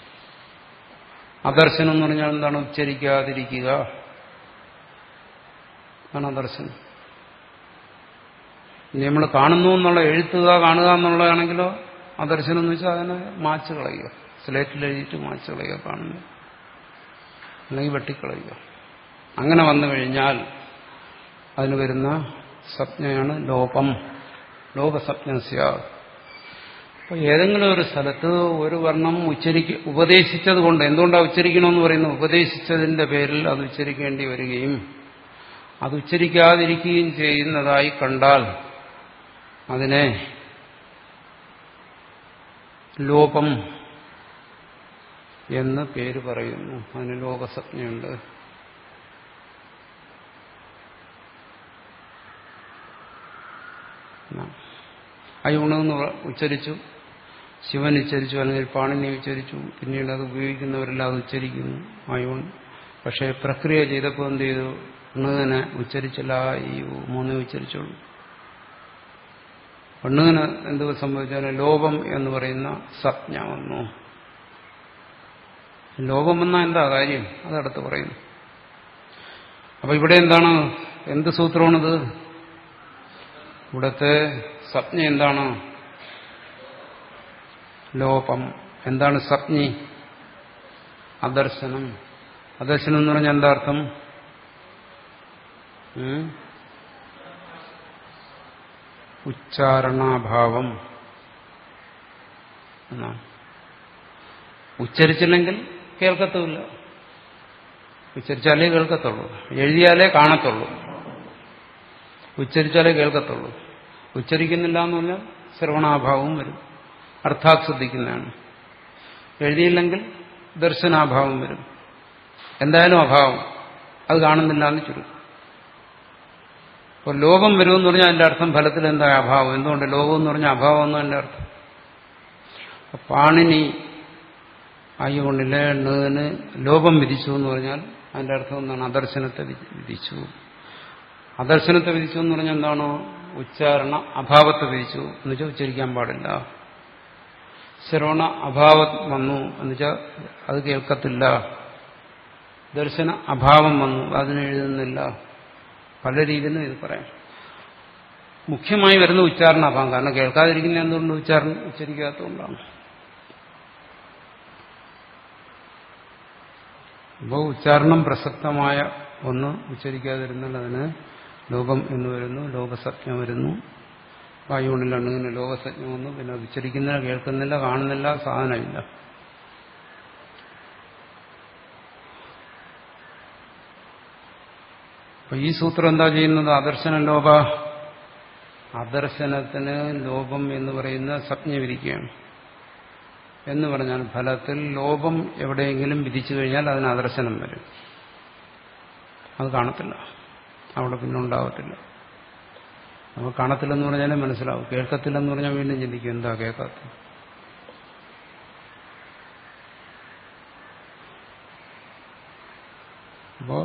അദർശനം എന്ന് പറഞ്ഞാൽ എന്താണ് ഉച്ചരിക്കാതിരിക്കുക ആണ് അദർശനം ഇനി നമ്മൾ കാണുന്നു എന്നുള്ള എഴുത്തുക കാണുക എന്നുള്ളതാണെങ്കിലോ അദർശനം എന്ന് വെച്ചാൽ അതിനെ മാച്ച് കളയുക സ്ലേറ്റിൽ എഴുതിയിട്ട് മാച്ച് കളയുക കാണുന്നു അല്ലെങ്കിൽ വെട്ടിക്കളയുക അങ്ങനെ വന്നു കഴിഞ്ഞാൽ അതിന് വരുന്ന സ്വപ്നയാണ് ലോപം ലോപസ്വപ്നസ്യ അപ്പോൾ ഏതെങ്കിലും ഒരു സ്ഥലത്ത് ഒരു വർണ്ണം ഉച്ചരിക്ക ഉപദേശിച്ചത് കൊണ്ട് എന്തുകൊണ്ടാണ് ഉച്ചരിക്കണമെന്ന് പറയുന്നത് ഉപദേശിച്ചതിന്റെ പേരിൽ അത് ഉച്ചരിക്കേണ്ടി വരികയും അത് ഉച്ചരിക്കാതിരിക്കുകയും ചെയ്യുന്നതായി കണ്ടാൽ അതിനെ ലോപം എന്ന് പേര് പറയുന്നു അതിന് ലോകസജ്ഞയുണ്ട് അയൂണെന്ന് ഉച്ചരിച്ചു ശിവൻ ഉച്ചരിച്ചു അല്ലെങ്കിൽ പാണിനി ഉച്ചരിച്ചു പിന്നീട് അത് ഉപയോഗിക്കുന്നവരെല്ലാം അത് ഉച്ചരിക്കുന്നു അയൂൺ പക്ഷേ പ്രക്രിയ ചെയ്തപ്പോൾ എന്ത് ചെയ്തു പെണ്ണുകനെ ഉച്ചരിച്ചില്ല ഈ മൂന്നേ ഉച്ചരിച്ചുള്ളൂ പെണ്ണുകന് എന്ത് സംഭവിച്ചാൽ ലോപം എന്ന് പറയുന്ന സജ്ഞ വന്നു ലോപം വന്നാൽ എന്താ കാര്യം അതടുത്ത് പറയുന്നു അപ്പൊ ഇവിടെ എന്താണ് എന്ത് സൂത്രമാണിത് ഇവിടുത്തെ സപ്ഞ എന്താണ് ലോപം എന്താണ് സപ്ഞി അദർശനം അദർശനം എന്ന് പറഞ്ഞാൽ എന്താ അർത്ഥം ഉച്ചാരണാഭാവം എന്നാണ് ഉച്ചരിച്ചില്ലെങ്കിൽ കേൾക്കത്തുമില്ല ഉച്ചരിച്ചാലേ കേൾക്കത്തുള്ളൂ എഴുതിയാലേ കാണത്തുള്ളൂ ഉച്ചരിച്ചാലേ കേൾക്കത്തുള്ളൂ ഉച്ചരിക്കുന്നില്ല എന്ന് പറഞ്ഞാൽ ശ്രവണാഭാവവും വരും അർത്ഥാത് ശ്രദ്ധിക്കുന്നതാണ് എഴുതിയില്ലെങ്കിൽ ദർശനാഭാവം വരും എന്തായാലും അഭാവം അത് കാണുന്നില്ല എന്ന് ചുരുക്കും അപ്പോൾ ലോകം വരുമെന്ന് പറഞ്ഞാൽ അതിന്റെ അർത്ഥം ഫലത്തിൽ എന്താ അഭാവം എന്തുകൊണ്ട് ലോകം എന്ന് പറഞ്ഞാൽ അഭാവം എന്ന് എൻ്റെ അർത്ഥം പാണിനി ആയിക്കൊണ്ടിലെ എണ്ണതിന് ലോകം വിധിച്ചു എന്ന് പറഞ്ഞാൽ അതിന്റെ അർത്ഥം എന്താണ് അദർശനത്തെ വിധിച്ചു അദർശനത്തെ വിധിച്ചു എന്ന് പറഞ്ഞാൽ എന്താണോ ഉച്ചാരണ അഭാവത്തെ വിധിച്ചു എന്ന് വെച്ചാൽ ഉച്ചരിക്കാൻ പാടില്ല ശ്രവണ അഭാവം വന്നു എന്നുവെച്ചാൽ അത് കേൾക്കത്തില്ല ദർശന അഭാവം വന്നു അതിനെഴുതുന്നില്ല പല രീതിയിലും ഇത് പറയാം മുഖ്യമായി വരുന്ന ഉച്ചാരണ അഭാവം കാരണം കേൾക്കാതിരിക്കുന്ന എന്തുകൊണ്ട് ഉച്ചാരണം ഉച്ചരിക്കാത്തതുകൊണ്ടാണ് അപ്പോൾ ഉച്ചാരണം പ്രസക്തമായ ഒന്ന് ഉച്ചരിക്കാതിരുന്നാൽ അതിന് ലോകം എന്ന് വരുന്നു ലോകസജ്ഞ വരുന്നു വായുകൊണ്ടിലാണ് ഇങ്ങനെ ലോകസജ്ഞ വന്നു പിന്നെ അത് ഉച്ചരിക്കുന്നില്ല കേൾക്കുന്നില്ല കാണുന്നില്ല സാധനമില്ല അപ്പൊ ഈ സൂത്രം എന്താ ചെയ്യുന്നത് അദർശന ലോപ അദർശനത്തിന് ലോപം എന്ന് പറയുന്ന സജ്ഞ വിധിക്കുകയാണ് എന്ന് പറഞ്ഞാൽ ഫലത്തിൽ ലോപം എവിടെയെങ്കിലും വിധിച്ചു കഴിഞ്ഞാൽ അതിന് അദർശനം വരും അത് കാണത്തില്ല അവിടെ പിന്നെ ഉണ്ടാവത്തില്ല അപ്പോൾ കാണത്തില്ലെന്ന് പറഞ്ഞാലേ മനസ്സിലാവും കേൾക്കത്തില്ലെന്ന് പറഞ്ഞാൽ വീണ്ടും ചിന്തിക്കും എന്താ കേൾക്കാത്ത അപ്പോ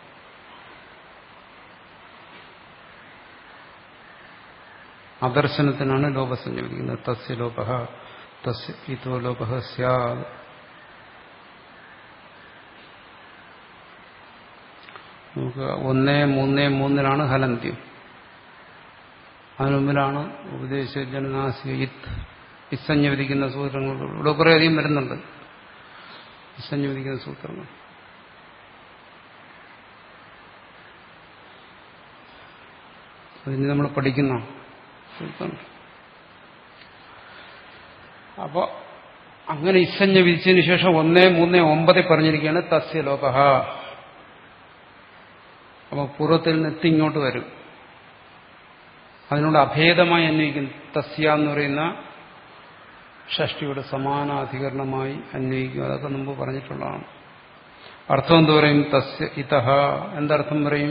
അദർശനത്തിനാണ് ലോപസഞ്ജ വിധിക്കുന്നത് തസ്യ ലോപ തസ്യ ഇതോ ലോപ സ്യാദ് നമുക്ക് ഒന്നേ മൂന്നേ മൂന്നിലാണ് ഹലന്ത്യം അതിനു മുമ്പിലാണ് ഉപദേശ ജനനാസിക ഇത്ത് ഇസഞ്ഞ് വിധിക്കുന്ന സൂത്രങ്ങൾ ഇവിടെ കുറേ അധികം വരുന്നുണ്ട് ഇസഞ്ഞ് വിധിക്കുന്ന സൂത്രങ്ങൾ അതിന് നമ്മൾ പഠിക്കുന്ന സൂത്രങ്ങൾ അപ്പോൾ അങ്ങനെ ഇസഞ്ഞ വിധിച്ചതിന് ശേഷം ഒന്നേ മൂന്നേ ഒമ്പതിൽ പറഞ്ഞിരിക്കുകയാണ് തസ്യ ലോകഹ അപ്പോൾ പൂർവ്വത്തിൽ നിന്ന് എത്തിങ്ങോട്ട് വരും അതിനോട് അഭേദമായി അന്വയിക്കും തസ്യ എന്ന് പറയുന്ന ഷഷ്ടിയുടെ സമാനാധികരണമായി അന്വയിക്കും അതൊക്കെ മുമ്പ് പറഞ്ഞിട്ടുള്ളതാണ് അർത്ഥം എന്ത് പറയും തസ്യ ഇതഹ എന്തർത്ഥം പറയും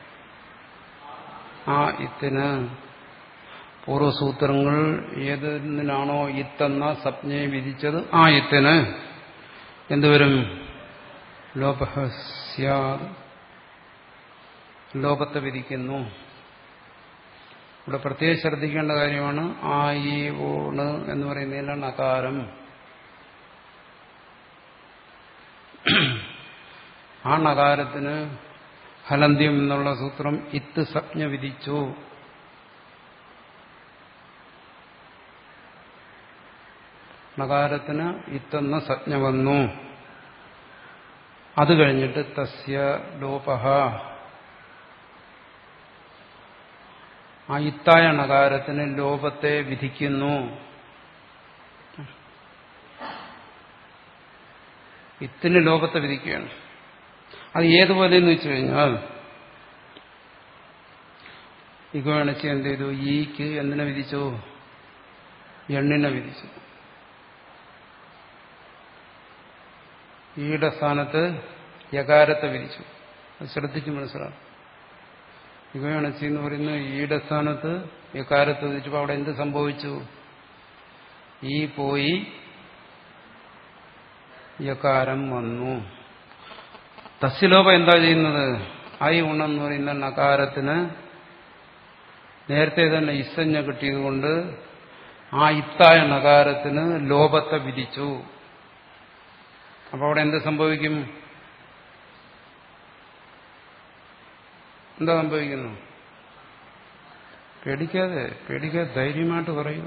ആ ഇത്തിന് പൂർവ്വസൂത്രങ്ങൾ ഏതിനാണോ ഇത്തെന്ന സപ്ഞയെ വിധിച്ചത് ആ ഇത്തിന് എന്തുവരും ലോപഹസ്യാ ലോപത്തെ വിധിക്കുന്നു ഇവിടെ പ്രത്യേകം ശ്രദ്ധിക്കേണ്ട കാര്യമാണ് ആ ഈ ഊണ് എന്ന് പറയുന്നതിലാണ് അകാരം ആ നകാരത്തിന് ഹലന്ത്യം എന്നുള്ള സൂത്രം ഇത്ത് സപ്ഞ വിധിച്ചു നകാരത്തിന് ഇത്തെന്ന സജ്ഞ വന്നു അത് കഴിഞ്ഞിട്ട് തസ്യ ലോപഹ ആ ഇത്തായ നകാരത്തിന് ലോപത്തെ വിധിക്കുന്നു ഇത്തിന് ലോപത്തെ വിധിക്കുകയാണ് അത് ഏതുപോലെ എന്ന് വെച്ചു കഴിഞ്ഞാൽ ഇഗോണിച്ച് എന്ത് ചെയ്തു ഈക്ക് എന്തിനെ വിധിച്ചു എണ്ണിനെ വിധിച്ചു ഈയുടെ സ്ഥാനത്ത് യകാരത്തെ വിധിച്ചു അത് ശ്രദ്ധിച്ച് മനസ്സിലാക്കും ഇവയണച്ചി എന്ന് പറയുന്ന ഈയുടെ സ്ഥാനത്ത് യകാരത്തെ വിധിച്ചപ്പോൾ അവിടെ എന്ത് സംഭവിച്ചു ഈ പോയി യകാരം വന്നു തസ്യലോപ എന്താ ചെയ്യുന്നത് ഐ ഉണെന്ന് പറയുന്ന നകാരത്തിന് നേരത്തെ തന്നെ ഇസഞ്ഞ കിട്ടിയതുകൊണ്ട് ആ ഇത്തായ നകാരത്തിന് ലോപത്തെ വിധിച്ചു അപ്പൊ അവിടെ എന്ത് സംഭവിക്കും എന്താ സംഭവിക്കുന്നു പേടിക്കാതെ പേടിക്കാതെ ധൈര്യമായിട്ട് പറയുക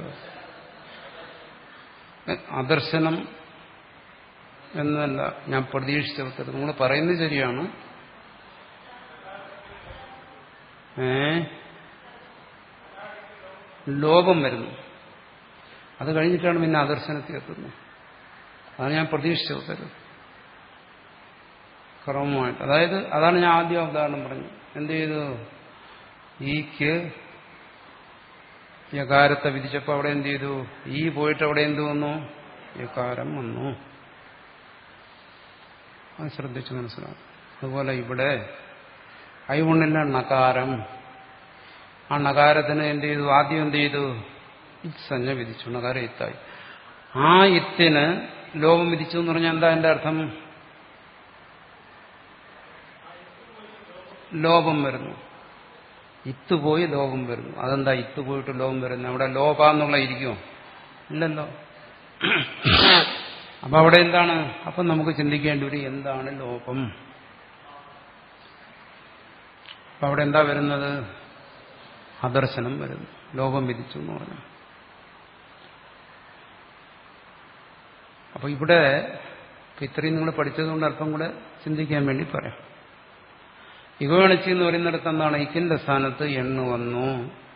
അദർശനം എന്നല്ല ഞാൻ പ്രതീക്ഷിച്ച ഉത്തരം നിങ്ങൾ പറയുന്നത് ശരിയാണ് ഏ ലോകം വരുന്നു അത് കഴിഞ്ഞിട്ടാണ് പിന്നെ ആദർശനത്തിൽ എത്തുന്നത് അതാണ് ഞാൻ പ്രതീക്ഷിച്ച ഉത്തരം ക്രമമായിട്ട് അതായത് അതാണ് ഞാൻ ആദ്യം ഉദാഹരണം പറഞ്ഞു എന്ത് ചെയ്തു ഈക്ക് യകാരത്തെ വിധിച്ചപ്പോൾ അവിടെ എന്ത് ചെയ്തു ഈ പോയിട്ട് അവിടെ എന്ത് വന്നു യകാരം വന്നു അത് ശ്രദ്ധിച്ച് മനസ്സിലാവും അതുപോലെ ഇവിടെ ഐവണ്ണില്ല നകാരം ആ നകാരത്തിന് എന്ത് ചെയ്തു ആദ്യം എന്ത് ചെയ്തു സഞ്ജ വിധിച്ചു നകാരം ഇത്തായി ആ ഇത്തിന് ലോകം വിധിച്ചു എന്ന് പറഞ്ഞാൽ എന്താ എന്റെ അർത്ഥം ലോപം വരുന്നു ഇത്ത് പോയി ലോകം വരുന്നു അതെന്താ ഇത്ത് പോയിട്ട് ലോകം വരുന്നു അവിടെ ലോപ എന്നുള്ള ഇരിക്കുമോ ഇല്ലല്ലോ അപ്പൊ അവിടെ എന്താണ് അപ്പൊ നമുക്ക് ചിന്തിക്കേണ്ടി വരും എന്താണ് ലോപം അപ്പൊ അവിടെ എന്താ വരുന്നത് അദർശനം വരുന്നു ലോപം വിധിച്ചു എന്ന് പറഞ്ഞു അപ്പൊ ഇവിടെ ഇത്രയും നിങ്ങൾ പഠിച്ചതുകൊണ്ട് അല്പം കൂടെ ചിന്തിക്കാൻ വേണ്ടി പറയാം ഇഗോണിച്ചി എന്ന് പറയുന്നിടത്ത് എന്താണ് ഇക്കിന്റെ സ്ഥാനത്ത് എണ്ണ വന്നു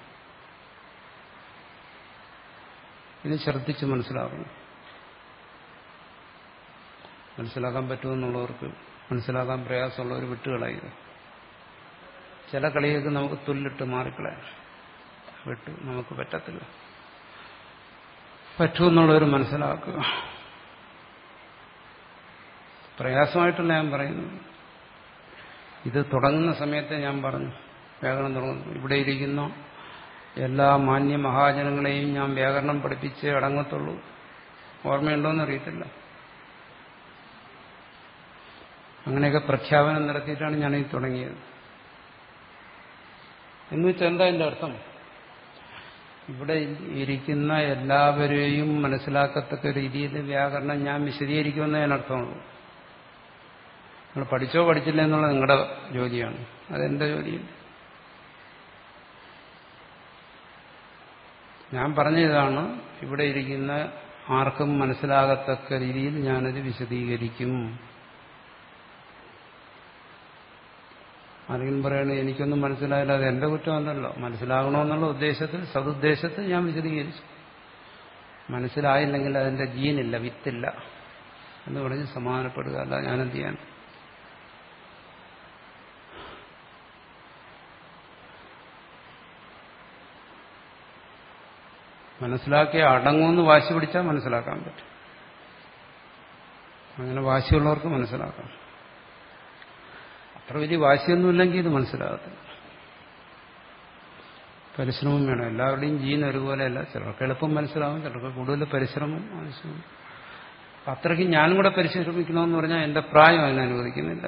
ഇത് ശ്രദ്ധിച്ച് മനസ്സിലാക്കണം മനസ്സിലാക്കാൻ പറ്റുമെന്നുള്ളവർക്ക് മനസ്സിലാക്കാൻ പ്രയാസമുള്ളവർ വിട്ടുകളായത് ചില കളികൾക്ക് നമുക്ക് തുല്ലിട്ട് മാറിക്കളയാം വിട്ടു നമുക്ക് പറ്റത്തില്ല പറ്റുമെന്നുള്ളവർ മനസ്സിലാക്കുക പ്രയാസമായിട്ടല്ല ഞാൻ പറയുന്നത് ഇത് തുടങ്ങുന്ന സമയത്ത് ഞാൻ പറഞ്ഞു വ്യാകരണം തുടങ്ങുന്നു ഇവിടെ ഇരിക്കുന്ന എല്ലാ മാന്യ മഹാജനങ്ങളെയും ഞാൻ വ്യാകരണം പഠിപ്പിച്ച് അടങ്ങത്തുള്ളൂ ഓർമ്മയുണ്ടോയെന്ന് അറിയത്തില്ല അങ്ങനെയൊക്കെ പ്രഖ്യാപനം നടത്തിയിട്ടാണ് ഞാനീ തുടങ്ങിയത് എന്ന് വെച്ചാൽ എന്താ എൻ്റെ അർത്ഥം ഇവിടെ ഇരിക്കുന്ന എല്ലാവരെയും മനസ്സിലാക്കത്തക്ക രീതിയിൽ വ്യാകരണം ഞാൻ വിശദീകരിക്കുമെന്ന് ഞാൻ അർത്ഥമുള്ളൂ നിങ്ങൾ പഠിച്ചോ പഠിച്ചില്ല എന്നുള്ളത് നിങ്ങളുടെ ജോലിയാണ് അതെന്റെ ജോലിയില്ല ഞാൻ പറഞ്ഞതാണ് ഇവിടെ ഇരിക്കുന്ന ആർക്കും മനസ്സിലാകത്തക്ക രീതിയിൽ ഞാനത് വിശദീകരിക്കും ആരെങ്കിലും പറയണേ എനിക്കൊന്നും മനസ്സിലായില്ല അത് എന്റെ കുറ്റമല്ലല്ലോ മനസ്സിലാകണമെന്നുള്ള ഉദ്ദേശത്തിൽ സതുദ്ദേശത്തിൽ ഞാൻ വിശദീകരിച്ചു മനസ്സിലായില്ലെങ്കിൽ അതിന്റെ ജീനില്ല വിത്തില്ല എന്ന് പറഞ്ഞ് സമാധാനപ്പെടുക അല്ല ഞാനെന്ത് ചെയ്യാൻ മനസ്സിലാക്കി അടങ്ങുമെന്ന് വാശി പിടിച്ചാൽ മനസ്സിലാക്കാൻ പറ്റും അങ്ങനെ വാശിയുള്ളവർക്ക് മനസ്സിലാക്കാം അത്ര വലിയ വാശിയൊന്നുമില്ലെങ്കിൽ ഇത് മനസ്സിലാകത്തില്ല പരിശ്രമം വേണം എല്ലാവരുടെയും ജീൻ ഒരുപോലെയല്ല ചിലർക്ക് എളുപ്പം മനസ്സിലാവും ചിലർക്ക് കൂടുതൽ പരിശ്രമം ആവശ്യമാണ് അത്രയ്ക്ക് ഞാനും കൂടെ പരിശ്രമിക്കണമെന്ന് പറഞ്ഞാൽ എന്റെ പ്രായം അതിനെ അനുവദിക്കുന്നില്ല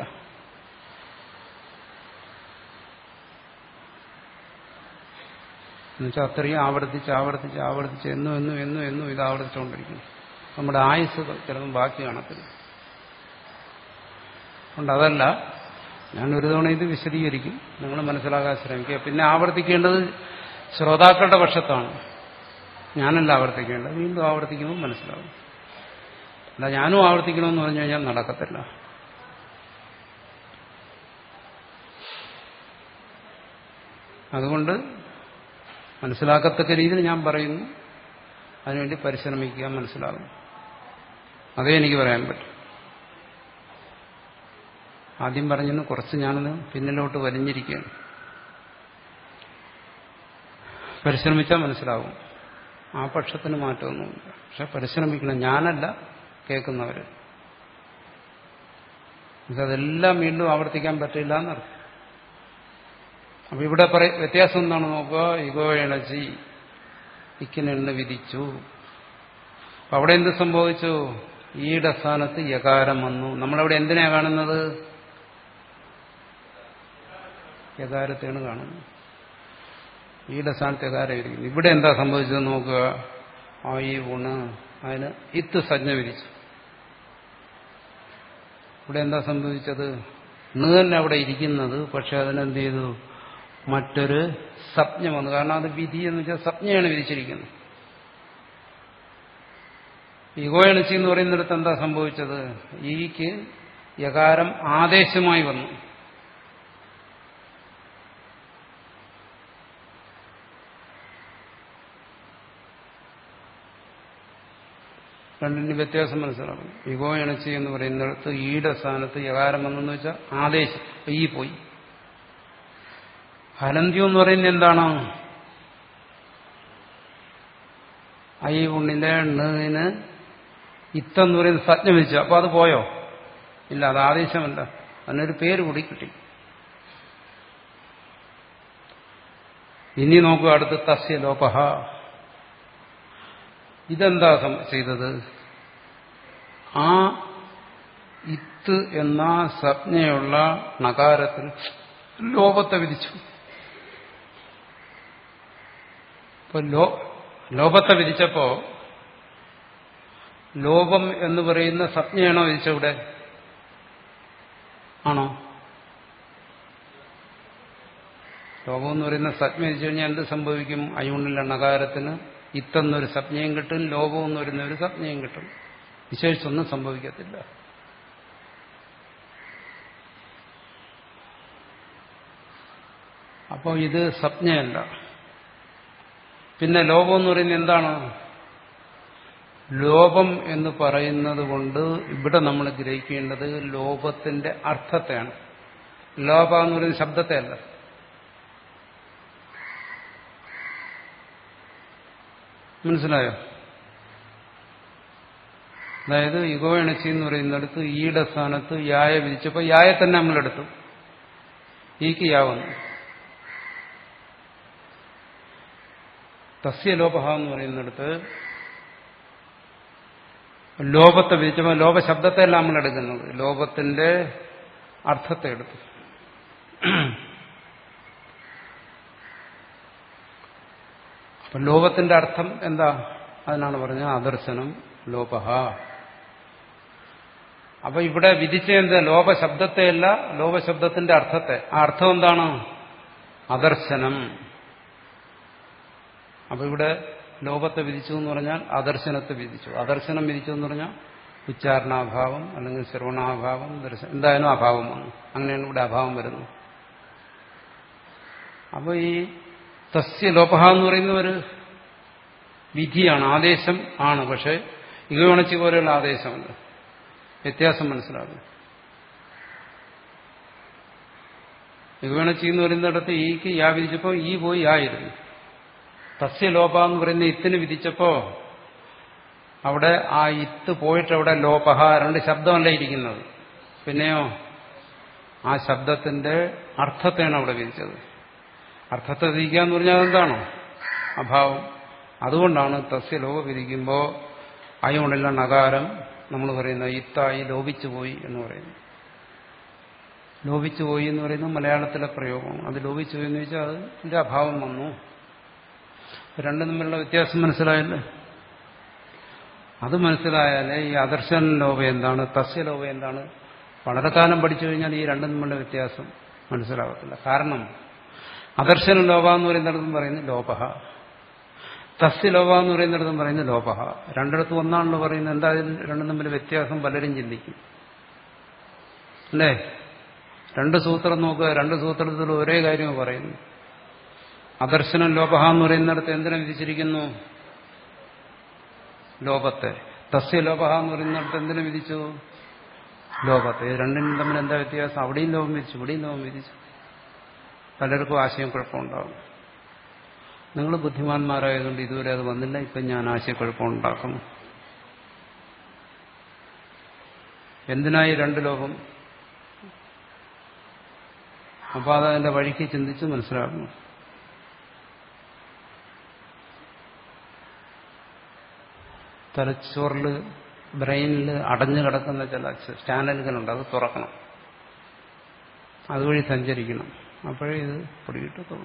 എന്നുവെച്ചാൽ അത്രയും ആവർത്തിച്ച് ആവർത്തിച്ച് ആവർത്തിച്ച് എന്നും എന്നും എന്നും എന്നും ഇത് ആവർത്തിച്ചുകൊണ്ടിരിക്കുന്നു നമ്മുടെ ആയുസ് ചിലതും ബാക്കി കാണത്തില്ല അതുകൊണ്ട് അതല്ല ഞാൻ ഒരു തവണ ഇത് വിശദീകരിക്കും നിങ്ങൾ മനസ്സിലാക്കാൻ ശ്രമിക്കുക പിന്നെ ആവർത്തിക്കേണ്ടത് ശ്രോതാക്കളുടെ പക്ഷത്താണ് ഞാനല്ല ആവർത്തിക്കേണ്ടത് വീണ്ടും ആവർത്തിക്കുമ്പോൾ മനസ്സിലാവും അല്ല ഞാനും ആവർത്തിക്കണമെന്ന് പറഞ്ഞു കഴിഞ്ഞാൽ നടക്കത്തില്ല അതുകൊണ്ട് മനസ്സിലാക്കത്തക്ക രീതിയിൽ ഞാൻ പറയുന്നു അതിനുവേണ്ടി പരിശ്രമിക്കുക മനസ്സിലാകും അതേ എനിക്ക് പറയാൻ പറ്റും ആദ്യം പറഞ്ഞിരുന്നു കുറച്ച് ഞാനത് പിന്നിലോട്ട് വലിഞ്ഞിരിക്കുകയാണ് പരിശ്രമിച്ചാൽ മനസ്സിലാവും ആ പക്ഷത്തിന് മാറ്റമൊന്നുമില്ല പക്ഷെ പരിശ്രമിക്കണം ഞാനല്ല കേൾക്കുന്നവര് അതെല്ലാം വീണ്ടും ആവർത്തിക്കാൻ പറ്റില്ല എന്നർത്ഥം അപ്പൊ ഇവിടെ പറ വ്യത്യാസം എന്താണ് നോക്കുക ഇഗോ എണജി ഇക്കിനെണ്ണ് വിധിച്ചു അപ്പൊ അവിടെ എന്ത് സംഭവിച്ചു ഈയുടെ സ്ഥാനത്ത് യകാരം വന്നു നമ്മളവിടെ എന്തിനാ കാണുന്നത് യകാരത്തെയാണ് കാണുന്നത് ഈയുടെ സ്ഥാനത്ത് യകാരം ഇരിക്കുന്നു ഇവിടെ എന്താ സംഭവിച്ചത് നോക്കുക ആ ഈ ഊണ് അതിന് ഇത്ത് സജ്ഞ വിധിച്ചു ഇവിടെ എന്താ സംഭവിച്ചത് ഇന്ന് തന്നെ അവിടെ ഇരിക്കുന്നത് പക്ഷെ അതിനെന്ത് ചെയ്തു മറ്റൊരു സപ്ഞ വന്നു കാരണം അത് വിധി എന്ന് വെച്ചാൽ സപ്ഞയാണ് വിധിച്ചിരിക്കുന്നത് ഇഗോയണിച്ചി എന്ന് പറയുന്നിടത്ത് എന്താ സംഭവിച്ചത് ഈക്ക് യകാരം ആദേശമായി വന്നു രണ്ടിന് വ്യത്യാസം മനസ്സിലാക്കും ഇഗോ ഇണച്ചി എന്ന് പറയുന്നിടത്ത് ഈയുടെ സ്ഥാനത്ത് യകാരം വന്നെന്ന് വെച്ചാൽ ആദേശം ഈ പോയി ഹലന്ത്യം എന്ന് പറയുന്നത് എന്താണ് ഐ ഉണ്ണിലെ എണ്ണതിന് ഇത്തെന്ന് പറയുന്ന സജ്ഞ വിധിച്ചു അപ്പൊ അത് പോയോ ഇല്ല അത് ആദേശമല്ല അതിനൊരു പേര് കൂടി കിട്ടി ഇനി നോക്കുക അടുത്ത് തസ്യ ലോപഹ ഇതെന്താ ചെയ്തത് ആ ഇത്ത് എന്ന സജ്ഞയുള്ള നകാരത്തിൽ ലോപത്തെ വിധിച്ചു ഇപ്പൊ ലോ ലോപത്തെ വിധിച്ചപ്പോ ലോപം എന്ന് പറയുന്ന സജ്ഞയാണോ വിധിച്ചവിടെ ആണോ ലോപം എന്ന് പറയുന്ന സജ്ഞ വിധിച്ചു കഴിഞ്ഞാൽ എന്ത് സംഭവിക്കും അയൂണിലെ നകാരത്തിന് ഇത്തെന്നൊരു സജ്ഞയും കിട്ടും ലോപം എന്ന് പറയുന്ന ഒരു സജ്ഞയും കിട്ടും വിശേഷിച്ചൊന്നും സംഭവിക്കത്തില്ല അപ്പോൾ ഇത് സജ്ഞയല്ല പിന്നെ ലോപം എന്ന് പറയുന്നത് എന്താണ് ലോപം എന്ന് പറയുന്നത് കൊണ്ട് ഇവിടെ നമ്മൾ ഗ്രഹിക്കേണ്ടത് ലോപത്തിന്റെ അർത്ഥത്തെയാണ് ലോപ എന്ന് പറയുന്ന ശബ്ദത്തെ അല്ല മനസ്സിലായോ അതായത് യുഗോ എണച്ചി എന്ന് പറയുന്നിടത്ത് ഈയുടെ സ്ഥാനത്ത് യായ വിധിച്ചപ്പോൾ യായ തന്നെ നമ്മളെടുത്തു ഈക്ക് യാ വന്നു തസ്യ ലോപഹ എന്ന് പറയുന്നിടത്ത് ലോപത്തെ വിധിച്ചപ്പോൾ ലോപ ശബ്ദത്തെയല്ല നമ്മൾ എടുക്കുന്നത് ലോപത്തിന്റെ അർത്ഥത്തെ എടുത്തു അപ്പൊ ലോപത്തിന്റെ അർത്ഥം എന്താ അതിനാണ് പറഞ്ഞത് അദർശനം ലോപഹ അപ്പൊ ഇവിടെ വിധിച്ച എന്ത് ലോപശബ്ദത്തെയല്ല ലോപശബ്ദത്തിന്റെ അർത്ഥത്തെ ആ അർത്ഥം എന്താണ് അദർശനം അപ്പൊ ഇവിടെ ലോപത്തെ വിധിച്ചു എന്ന് പറഞ്ഞാൽ അദർശനത്തെ വിധിച്ചു അദർശനം വിധിച്ചു എന്ന് പറഞ്ഞാൽ ഉച്ചാരണാഭാവം അല്ലെങ്കിൽ ശ്രവണാഭാവം ദർശനം എന്തായാലും അഭാവം വന്നു അങ്ങനെയാണ് ഇവിടെ അഭാവം വരുന്നത് അപ്പോൾ ഈ തസ്യ ലോപഹ എന്ന് പറയുന്ന ഒരു വിധിയാണ് ആദേശം ആണ് പക്ഷെ ഇകവണച്ചി പോലെയുള്ള ആദേശമല്ല വ്യത്യാസം മനസ്സിലാകും ഇകവണച്ചി എന്ന് പറയുന്നിടത്ത് ഈക്ക് യാ വിധിച്ചപ്പോൾ ഈ പോയി ആയിരുന്നു തസ്യ ലോപ എന്ന് പറയുന്ന ഇത്തിന് വിധിച്ചപ്പോ അവിടെ ആ ഇത്ത് പോയിട്ട് അവിടെ ലോപഹ രണ്ട് ശബ്ദമല്ല ഇരിക്കുന്നത് പിന്നെയോ ആ ശബ്ദത്തിന്റെ അർത്ഥത്തെയാണ് അവിടെ വിധിച്ചത് അർത്ഥത്തെ വിധിക്കുക എന്ന് പറഞ്ഞാൽ എന്താണോ അഭാവം അതുകൊണ്ടാണ് തസ്യ ലോപ വിധിക്കുമ്പോൾ അയോണില്ല നകാരം നമ്മൾ പറയുന്നത് ഇത്തായി ലോപിച്ചു പോയി എന്ന് പറയുന്നു ലോപിച്ചു പോയി എന്ന് പറയുന്നത് മലയാളത്തിലെ പ്രയോഗമാണ് അത് ലോപിച്ചു പോയി എന്ന് വെച്ചാൽ അതിന്റെ അഭാവം വന്നു രണ്ടും തമ്മിലുള്ള വ്യത്യാസം മനസ്സിലായല്ലേ അത് മനസ്സിലായാലേ ഈ അദർശന ലോപ എന്താണ് തസ്യ ലോപ എന്താണ് വളരെ കാലം പഠിച്ചു കഴിഞ്ഞാൽ ഈ രണ്ടും തമ്മിലുള്ള വ്യത്യാസം മനസ്സിലാകത്തില്ല കാരണം അദർശന ലോപ എന്ന് പറയുന്നിടത്തും പറയുന്നത് ലോപഹ തസ്യ ലോപ എന്ന് പറയുന്നിടത്തും പറയുന്നത് ലോപഹ രണ്ടിടത്തും ഒന്നാണല്ലോ പറയുന്നത് എന്താ ഇതിൽ രണ്ടും തമ്മിൽ വ്യത്യാസം പലരും ചിന്തിക്കും അല്ലേ രണ്ട് സൂത്രം നോക്കുക രണ്ട് സൂത്രത്തിൽ ഒരേ കാര്യം പറയുന്നു അദർശനം ലോപഹ എന്ന് പറയുന്നിടത്ത് എന്തിനെ വിധിച്ചിരിക്കുന്നു ലോപത്തെ തസ്യ ലോപഹ എന്ന് പറയുന്നിടത്ത് എന്തിനു വിധിച്ചു ലോപത്തെ ഇത് രണ്ടിനും തമ്മിൽ എന്താ വ്യത്യാസം അവിടെയും ലോപം വിധിച്ചു ഇവിടെയും ലോപം വിധിച്ചു പലർക്കും ആശയം കുഴപ്പമുണ്ടാകും നിങ്ങൾ ബുദ്ധിമാന്മാരായതുകൊണ്ട് ഇതുവരെ അത് വന്നില്ല ഇപ്പം ഞാൻ ആശയക്കുഴപ്പമുണ്ടാക്കുന്നു എന്തിനായി രണ്ട് ലോകം അപ്പോൾ അതതിന്റെ വഴിക്ക് ചിന്തിച്ച് മനസ്സിലാക്കുന്നു തലച്ചോറിൽ ബ്രെയിനിൽ അടഞ്ഞു കിടക്കുന്ന ചില ചാനലുകളുണ്ട് അത് തുറക്കണം അതുവഴി സഞ്ചരിക്കണം അപ്പോഴേ ഇത് പിടികിട്ടത്തുള്ളൂ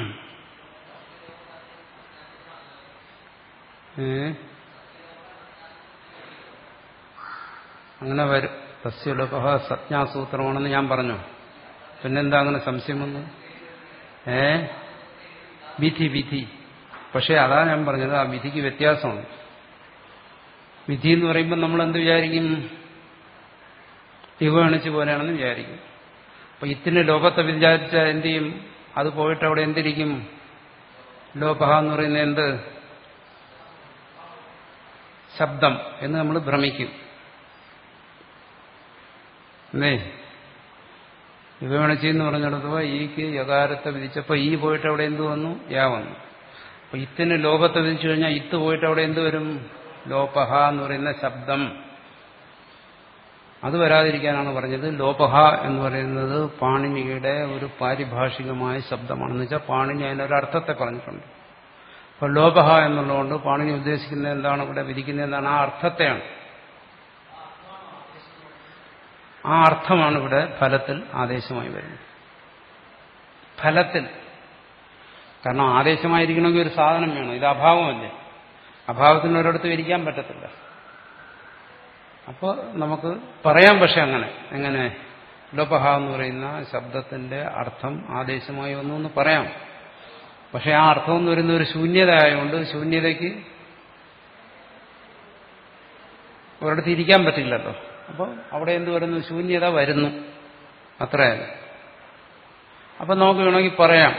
ഏ അങ്ങനെ വരും തസ്യലോപഹ സജ്ഞാസൂത്രമാണെന്ന് ഞാൻ പറഞ്ഞു പിന്നെന്താ അങ്ങനെ സംശയം വന്നു ഏ വിധി വിധി പക്ഷെ അതാ ഞാൻ പറഞ്ഞത് ആ വിധിക്ക് വ്യത്യാസമുണ്ട് വിധി എന്ന് പറയുമ്പോൾ നമ്മൾ എന്ത് വിചാരിക്കും യുവണിച്ച് പോലെയാണെന്ന് വിചാരിക്കും അപ്പൊ ഇത്തിന് ലോകത്തെ വിചാരിച്ച എന്ത് ചെയ്യും അത് പോയിട്ട് അവിടെ എന്തിരിക്കും ലോപഹ എന്ന് പറയുന്നത് എന്ത് ശബ്ദം എന്ന് നമ്മൾ ഭ്രമിക്കും അല്ലേ യുവണിച്ചി എന്ന് പറഞ്ഞെടുത്തപ്പോ ഈക്ക് യകാരത്തെ വിധിച്ചപ്പോ ഈ പോയിട്ട് അവിടെ എന്ത് വന്നു യാ വന്നു അപ്പൊ ഇത്തിന് ലോകത്തെ വിധിച്ചു കഴിഞ്ഞാൽ ഇത്ത് പോയിട്ട് അവിടെ എന്ത് വരും ലോപഹ എന്ന് പറയുന്ന ശബ്ദം അത് വരാതിരിക്കാനാണ് പറഞ്ഞത് ലോപഹ എന്ന് പറയുന്നത് പാണിനിയുടെ ഒരു പാരിഭാഷികമായ ശബ്ദമാണെന്ന് വെച്ചാൽ പാണിനി അതിനൊരർത്ഥത്തെ പറഞ്ഞിട്ടുണ്ട് അപ്പോൾ ലോപഹ എന്നുള്ളതുകൊണ്ട് പാണിനി ഉദ്ദേശിക്കുന്നത് എന്താണ് ഇവിടെ വിധിക്കുന്നത് എന്താണ് ആ അർത്ഥത്തെയാണ് ആ അർത്ഥമാണ് ഇവിടെ ഫലത്തിൽ ആദേശമായി വരുന്നത് ഫലത്തിൽ കാരണം ആദേശമായിരിക്കണമെങ്കിൽ ഒരു സാധനം വേണം ഇത് അഭാവമല്ലേ അഭാവത്തിന് ഒരിടത്ത് ഇരിക്കാൻ പറ്റത്തില്ല അപ്പോൾ നമുക്ക് പറയാം പക്ഷെ അങ്ങനെ എങ്ങനെ ലോപഹ എന്ന് പറയുന്ന ശബ്ദത്തിന്റെ അർത്ഥം ആദേശമായി വന്നു എന്ന് പറയാം പക്ഷെ ആ അർത്ഥം എന്ന് പറയുന്ന ഒരു ശൂന്യത ആയതുകൊണ്ട് ശൂന്യതയ്ക്ക് ഒരിടത്ത് ഇരിക്കാൻ പറ്റില്ലല്ലോ അപ്പോൾ അവിടെ എന്ത് വരുന്നു ശൂന്യത വരുന്നു അത്രയല്ല അപ്പം നമുക്ക് വേണമെങ്കിൽ പറയാം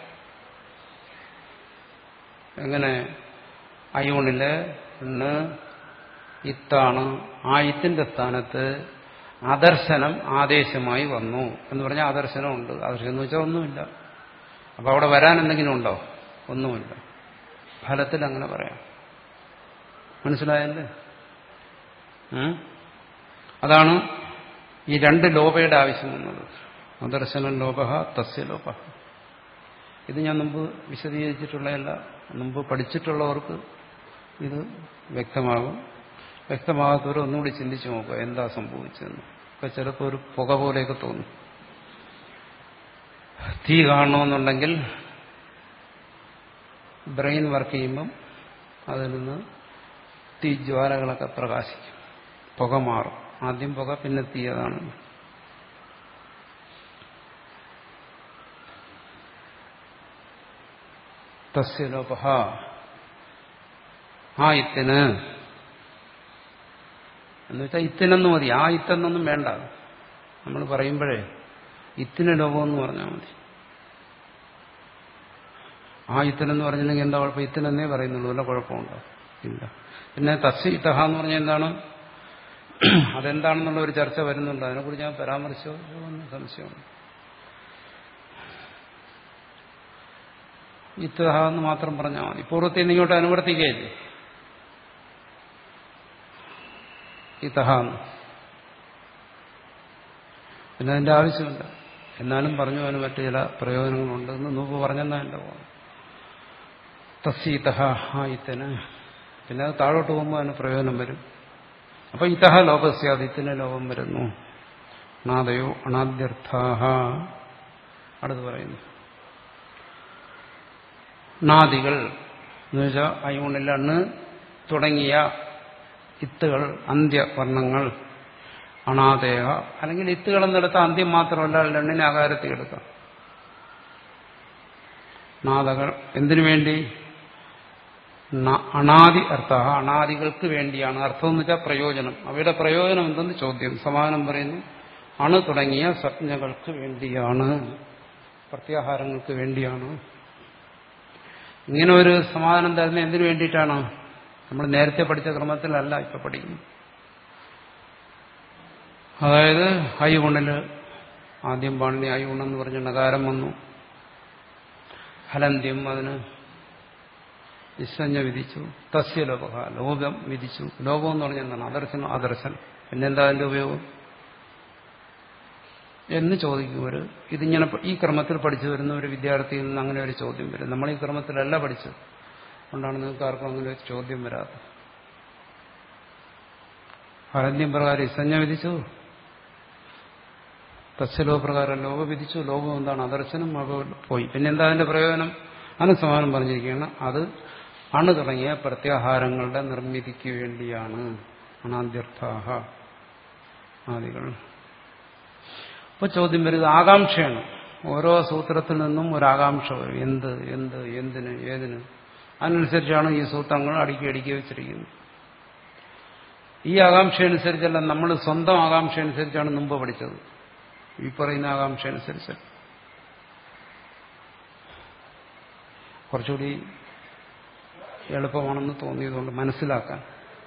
എങ്ങനെ അയൂണില് ഇന്ന് ഇത്താണ് ആ ഇത്തിന്റെ സ്ഥാനത്ത് ആദർശനം ആദേശമായി വന്നു എന്ന് പറഞ്ഞാൽ ആദർശനമുണ്ട് ആദർശനം എന്ന് വെച്ചാൽ ഒന്നുമില്ല അപ്പൊ അവിടെ വരാൻ എന്തെങ്കിലും ഉണ്ടോ ഒന്നുമില്ല ഫലത്തിൽ അങ്ങനെ പറയാം മനസ്സിലായല്ലേ അതാണ് ഈ രണ്ട് ലോപയുടെ ആവശ്യം വന്നത് ആദർശനം ലോപ തസ്യ ലോപ ഇത് ഞാൻ മുമ്പ് വിശദീകരിച്ചിട്ടുള്ളതല്ല മുമ്പ് പഠിച്ചിട്ടുള്ളവർക്ക് ഇത് വ്യക്തമാകും വ്യക്തമാകാത്തവർ ഒന്നുകൂടി ചിന്തിച്ചു നോക്കുക എന്താ സംഭവിച്ചതെന്ന് ഇപ്പൊ ചിലപ്പോൾ ഒരു പുക പോലെയൊക്കെ തോന്നും തീ കാണണമെന്നുണ്ടെങ്കിൽ ബ്രെയിൻ വർക്ക് ചെയ്യുമ്പം അതിൽ നിന്ന് തീ ജ്വാലകളൊക്കെ പ്രകാശിക്കും പുക മാറും ആദ്യം പുക പിന്നെ തീ അതാണ് തസ്യലോപഹ ആ ഇത്തിന് എന്ന് വെച്ചാൽ ഇത്തിനെന്ന് മതി ആ ഇത്തെന്നൊന്നും വേണ്ട നമ്മൾ പറയുമ്പോഴേ ഇത്തിന് ലോകമെന്ന് പറഞ്ഞാൽ മതി ആ ഇത്തനെന്ന് പറഞ്ഞില്ലെങ്കിൽ എന്താ കുഴപ്പം ഇത്തനെന്നേ പറയുന്നുള്ളൂ വല്ല കുഴപ്പമുണ്ടോ ഇല്ല പിന്നെ തസ് ഇത്തഹ എന്ന് പറഞ്ഞാൽ എന്താണ് അതെന്താണെന്നുള്ള ഒരു ചർച്ച വരുന്നുണ്ട് അതിനെക്കുറിച്ച് ഞാൻ പരാമർശിച്ചോന്ന് സംശയമുണ്ട് ഇത്തഹ എന്ന് മാത്രം പറഞ്ഞാൽ മതി പൂർവ്വത്തിൽ നിന്ന് ഇങ്ങോട്ട് അനുവർത്തിക്കുകയില്ലേ ഇത്തഹ എന്ന് പിന്നെ അതിന്റെ ആവശ്യമില്ല എന്നാലും പറഞ്ഞു അതിന് മറ്റു ചില പ്രയോജനങ്ങളുണ്ട് എന്ന് മുമ്പ് പറഞ്ഞെന്നാ എന്റെ പോകുന്നത് തസ്സീതഹ ആ ഇത്തന് പിന്നെ അത് താഴോട്ട് പോകുമ്പോൾ അതിന് പ്രയോജനം വരും അപ്പൊ ഇതഹ ലോകസ്യാത് ഇത്തിന് ലോകം വരുന്നു അനാദയോ അനാദ്യർത്ഥാഹ അടുത്ത് പറയുന്നു നാദികൾ എന്ന് വെച്ചാൽ അയൂണിൽ അണ്ണ് തുടങ്ങിയ ഇത്തുകൾ അന്ത്യവർണ്ണങ്ങൾ അണാദേഹ അല്ലെങ്കിൽ ഇത്തുകൾ എന്നെടുത്ത അന്ത്യം മാത്രമല്ല രണ്ടിനെ ആകാരത്തിൽ എടുക്കാം നാദകൾ എന്തിനു വേണ്ടി അണാദി അർത്ഥ അണാദികൾക്ക് വേണ്ടിയാണ് അർത്ഥം എന്ന് വെച്ചാൽ പ്രയോജനം അവയുടെ പ്രയോജനം എന്തെന്ന് ചോദ്യം സമാനം പറയുന്നു അണു തുടങ്ങിയ സംജ്ഞകൾക്ക് വേണ്ടിയാണ് പ്രത്യാഹാരങ്ങൾക്ക് വേണ്ടിയാണ് ഇങ്ങനെ ഒരു സമാധാനം തരുന്ന എന്തിനു വേണ്ടിയിട്ടാണ് നമ്മൾ നേരത്തെ പഠിച്ച ക്രമത്തിലല്ല ഇപ്പൊ പഠിക്കുന്നത് അതായത് ഹൈ ഊണില് ആദ്യം പാണിനി ഹൈ ഊണെന്ന് പറഞ്ഞ നകാരം വന്നു ഹലന്ത്യം അതിന് നിസ്സഞ്ജ വിധിച്ചു തസ്യ ലോപക ലോകം വിധിച്ചു ലോകം എന്ന് പറഞ്ഞാൽ എന്താണ് അദർശനം അദർശനം പിന്നെന്താ അതിന്റെ ഉപയോഗം എന്ന് ചോദിക്കും ഒരു ഇതിങ്ങനെ ഈ ക്രമത്തിൽ പഠിച്ചു വരുന്ന ഒരു വിദ്യാർത്ഥിയിൽ നിന്ന് അങ്ങനെ ഒരു ചോദ്യം വരും നമ്മൾ ഈ ക്രമത്തിലല്ല പഠിച്ചത് അതുകൊണ്ടാണ് നിങ്ങൾക്ക് ആർക്കും അങ്ങനെ ഒരു ചോദ്യം വരാത്തത് ഹരന്യം പ്രകാരം ഇസഞ്ജ വിധിച്ചു തസ്യലോ പ്രകാരം ലോകം വിധിച്ചു ലോകം എന്താണ് അദർശനം അവ പോയി പിന്നെന്താ അതിന്റെ പ്രയോജനം അതിന് സമാനം പറഞ്ഞിരിക്കുകയാണ് അത് അണു തുടങ്ങിയ പ്രത്യാഹാരങ്ങളുടെ നിർമ്മിതിക്ക് വേണ്ടിയാണ് അണാദ്യർത്ഥാഹ ആദികൾ ഇപ്പൊ ചോദ്യം വരുന്നത് ആകാംക്ഷയാണ് ഓരോ സൂത്രത്തിൽ നിന്നും ഒരു ആകാംക്ഷ വരും എന്ത് എന്ത് എന്തിന് ഏതിന് അതിനനുസരിച്ചാണ് ഈ സൂത്രങ്ങൾ അടുക്കി അടുക്കി വെച്ചിരിക്കുന്നത് ഈ ആകാംക്ഷ അനുസരിച്ചല്ല നമ്മൾ സ്വന്തം ആകാംക്ഷ അനുസരിച്ചാണ് മുമ്പ് പഠിച്ചത് ഈ പറയുന്ന ആകാംക്ഷ അനുസരിച്ച് കുറച്ചുകൂടി എളുപ്പമാണെന്ന് തോന്നിയതുകൊണ്ട് മനസ്സിലാക്കാൻ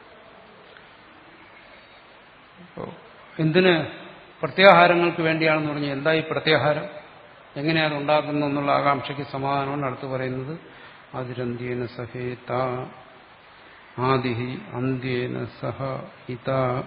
എന്തിന് പ്രത്യാഹാരങ്ങൾക്ക് വേണ്ടിയാണെന്ന് പറഞ്ഞു എന്താ ഈ പ്രത്യാഹാരം എങ്ങനെയാണ് ഉണ്ടാക്കുന്നത് എന്നുള്ള ആകാംക്ഷയ്ക്ക് സമാധാനമാണ് അടുത്ത് പറയുന്നത് അതിരന്ത്യേന സഹേത ആദിഹി അന്ത്യേന സഹ ഇത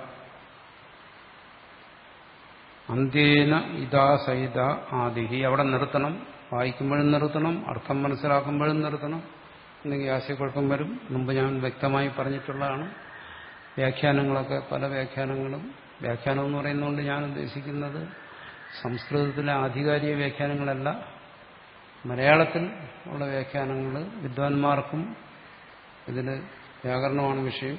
അന്ത്യേന ഇതാ സഹിത ആദിഹി അവിടെ നിർത്തണം വായിക്കുമ്പോഴും നിർത്തണം അർത്ഥം മനസ്സിലാക്കുമ്പോഴും നിർത്തണം എന്തെങ്കിലും ആശയക്കുഴപ്പം വരും മുമ്പ് ഞാൻ വ്യക്തമായി പറഞ്ഞിട്ടുള്ളതാണ് വ്യാഖ്യാനങ്ങളൊക്കെ പല വ്യാഖ്യാനങ്ങളും വ്യാഖ്യാനം എന്ന് പറയുന്നതുകൊണ്ട് ഞാൻ ഉദ്ദേശിക്കുന്നത് സംസ്കൃതത്തിലെ ആധികാരിക വ്യാഖ്യാനങ്ങളല്ല മലയാളത്തിൽ ഉള്ള വ്യാഖ്യാനങ്ങൾ വിദ്വാൻമാർക്കും ഇതിൽ വ്യാകരണമാണ് വിഷയം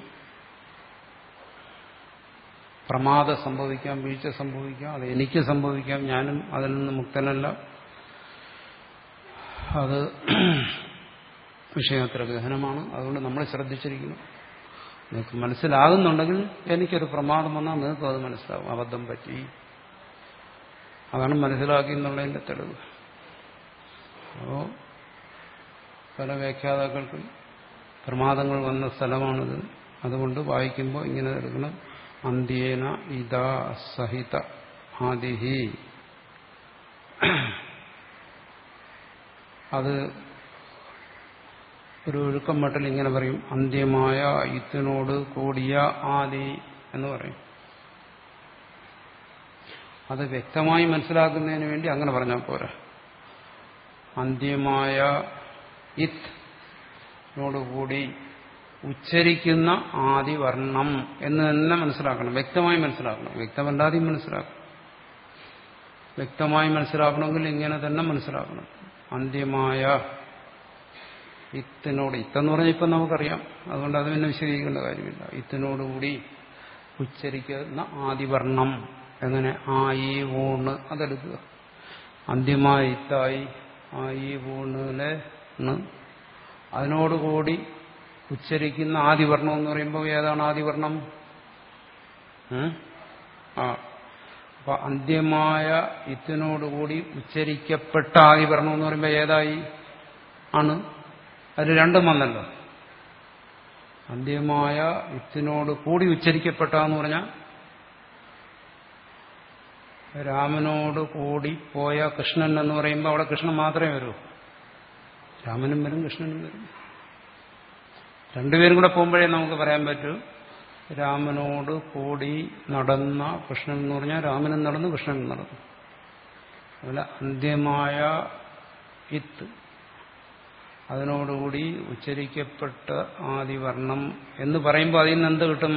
പ്രമാദം സംഭവിക്കാം വീഴ്ച സംഭവിക്കാം അത് എനിക്ക് സംഭവിക്കാം ഞാനും അതിൽ നിന്ന് മുക്തനല്ല അത് വിഷയം അത്ര ഗഹനമാണ് അതുകൊണ്ട് നമ്മൾ ശ്രദ്ധിച്ചിരിക്കണം നിങ്ങൾക്ക് മനസ്സിലാകുന്നുണ്ടെങ്കിൽ എനിക്കൊരു പ്രമാദം വന്നാൽ നിങ്ങൾക്ക് അത് മനസ്സിലാവും അബദ്ധം പറ്റി അതാണ് മനസ്സിലാക്കി എന്നുള്ളതിന്റെ തെളിവ് അപ്പോൾ പല വ്യാഖ്യാതാക്കൾക്കും പ്രമാദങ്ങൾ വന്ന സ്ഥലമാണിത് അതുകൊണ്ട് വായിക്കുമ്പോൾ ഇങ്ങനെ എടുക്കണം അന്ത്യേന ഇതാ സഹിത ആദിഹി അത് ഒരു ഒഴുക്കം മട്ടിൽ ഇങ്ങനെ പറയും അന്ത്യമായ ഇത്തിനോട് കൂടിയ ആദി എന്ന് പറയും അത് വ്യക്തമായി മനസ്സിലാക്കുന്നതിന് വേണ്ടി അങ്ങനെ പറഞ്ഞാൽ പോരാ അന്ത്യമായ ഇത്തിനോടുകൂടി ഉച്ചരിക്കുന്ന ആദിവർണം എന്ന് തന്നെ മനസ്സിലാക്കണം വ്യക്തമായി മനസ്സിലാക്കണം വ്യക്തമല്ലാതെയും മനസ്സിലാക്കണം വ്യക്തമായി മനസ്സിലാക്കണമെങ്കിൽ ഇങ്ങനെ തന്നെ മനസ്സിലാക്കണം അന്ത്യമായ ഇത്തിനോട് ഇത്തെന്ന് പറഞ്ഞാൽ ഇപ്പം നമുക്കറിയാം അതുകൊണ്ട് അത് പിന്നെ വിശദീകരിക്കേണ്ട കാര്യമില്ല ഇത്തിനോടുകൂടി ഉച്ചരിക്കുന്ന ആദിവർണം എങ്ങനെ ആ ഈ ഊണ് അതെടുക്കുക അന്ത്യമായി ഇത്തായി ആ ഈ ഊണിലെ ണ് അതിനോടുകൂടി ഉച്ചരിക്കുന്ന ആദിവർണം എന്ന് പറയുമ്പോൾ ഏതാണ് ആദിവർണം ഉം? ആ അപ്പൊ അന്ത്യമായ ഇത്തിനോടുകൂടി ഉച്ചരിക്കപ്പെട്ട ആദിവർണം എന്ന് പറയുമ്പോൾ ഏതായി ആണ് അത് രണ്ടും വന്നല്ലോ അന്ത്യമായ ഇത്തിനോട് കൂടി ഉച്ചരിക്കപ്പെട്ട എന്ന് പറഞ്ഞാൽ രാമനോട് കൂടി പോയ കൃഷ്ണൻ എന്ന് പറയുമ്പോൾ അവിടെ കൃഷ്ണൻ മാത്രമേ വരൂ രാമനും വരും കൃഷ്ണനും വരും രണ്ടുപേരും കൂടെ പോകുമ്പോഴേ നമുക്ക് പറയാൻ പറ്റൂ രാമനോട് കൂടി നടന്ന കൃഷ്ണൻ എന്ന് പറഞ്ഞാൽ രാമനും നടന്നു കൃഷ്ണനും നടന്നു അതുപോലെ അന്ത്യമായ ഇത്ത് അതിനോടുകൂടി ഉച്ചരിക്കപ്പെട്ട ആദിവർണം എന്ന് പറയുമ്പോൾ അതിൽ നിന്ന് എന്ത് കിട്ടും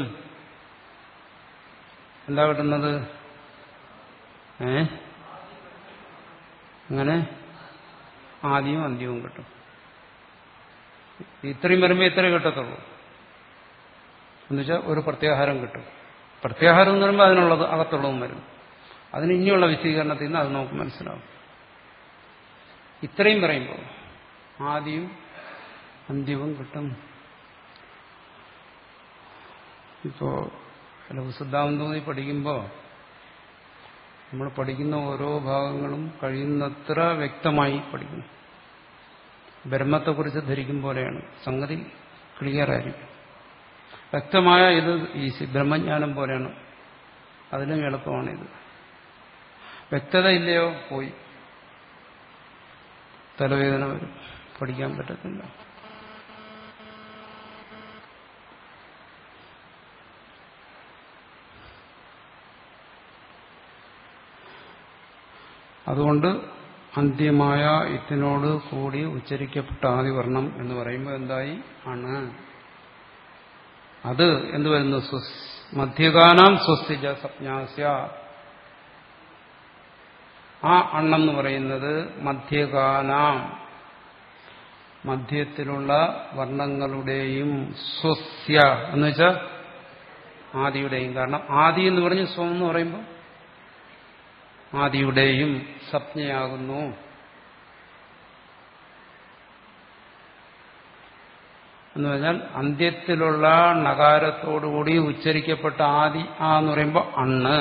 എന്താ കിട്ടുന്നത് ഏ അങ്ങനെ ആദ്യവും അന്ത്യവും കിട്ടും ഇത്രയും വരുമ്പോൾ ഇത്രേ കിട്ടത്തുള്ളൂ എന്നുവെച്ചാൽ ഒരു പ്രത്യാഹാരം കിട്ടും പ്രത്യാഹാരം എന്ന് പറയുമ്പോൾ അതിനുള്ളത് അകത്തുള്ളതും വരും അതിന് ഇനിയുള്ള വിശദീകരണത്തിൽ നിന്ന് അത് നമുക്ക് മനസ്സിലാവും ഇത്രയും പറയുമ്പോൾ ആദ്യവും അന്ത്യവും കിട്ടും ഇപ്പോ ലഘുസിദ്ധാന്തോന്നി പഠിക്കുമ്പോൾ നമ്മൾ പഠിക്കുന്ന ഓരോ ഭാഗങ്ങളും കഴിയുന്നത്ര വ്യക്തമായി പഠിക്കണം ബ്രഹ്മത്തെക്കുറിച്ച് ധരിക്കും പോലെയാണ് സംഗതി ക്ലിയറായിരിക്കും വ്യക്തമായ ഇത് ഈ ബ്രഹ്മജ്ഞാനം പോലെയാണ് അതിലും എളുപ്പമാണിത് വ്യക്തത ഇല്ലയോ പോയി തലവേദന വരും പഠിക്കാൻ പറ്റത്തില്ല അതുകൊണ്ട് അന്ത്യമായ ഇത്തിനോട് കൂടി ഉച്ചരിക്കപ്പെട്ട ആദിവർണം എന്ന് പറയുമ്പോൾ എന്തായി ആണ് അത് എന്ത് വരുന്നു മധ്യകാനാം സ്വസ്തിജ സപ്ഞാസ്യ ആ അണ്ണെന്ന് പറയുന്നത് മധ്യകാനാം മധ്യത്തിലുള്ള വർണ്ണങ്ങളുടെയും സ്വസ്യ എന്ന് വെച്ചാൽ ആദിയുടെയും കാരണം ആദി എന്ന് പറഞ്ഞ് സ്വം എന്ന് പറയുമ്പോൾ ആദിയുടെയും സപ്ഞയാകുന്നു എന്ന് പറഞ്ഞാൽ അന്ത്യത്തിലുള്ള നകാരത്തോടുകൂടി ഉച്ചരിക്കപ്പെട്ട ആദി ആ എന്ന് പറയുമ്പോൾ അണ്ണ്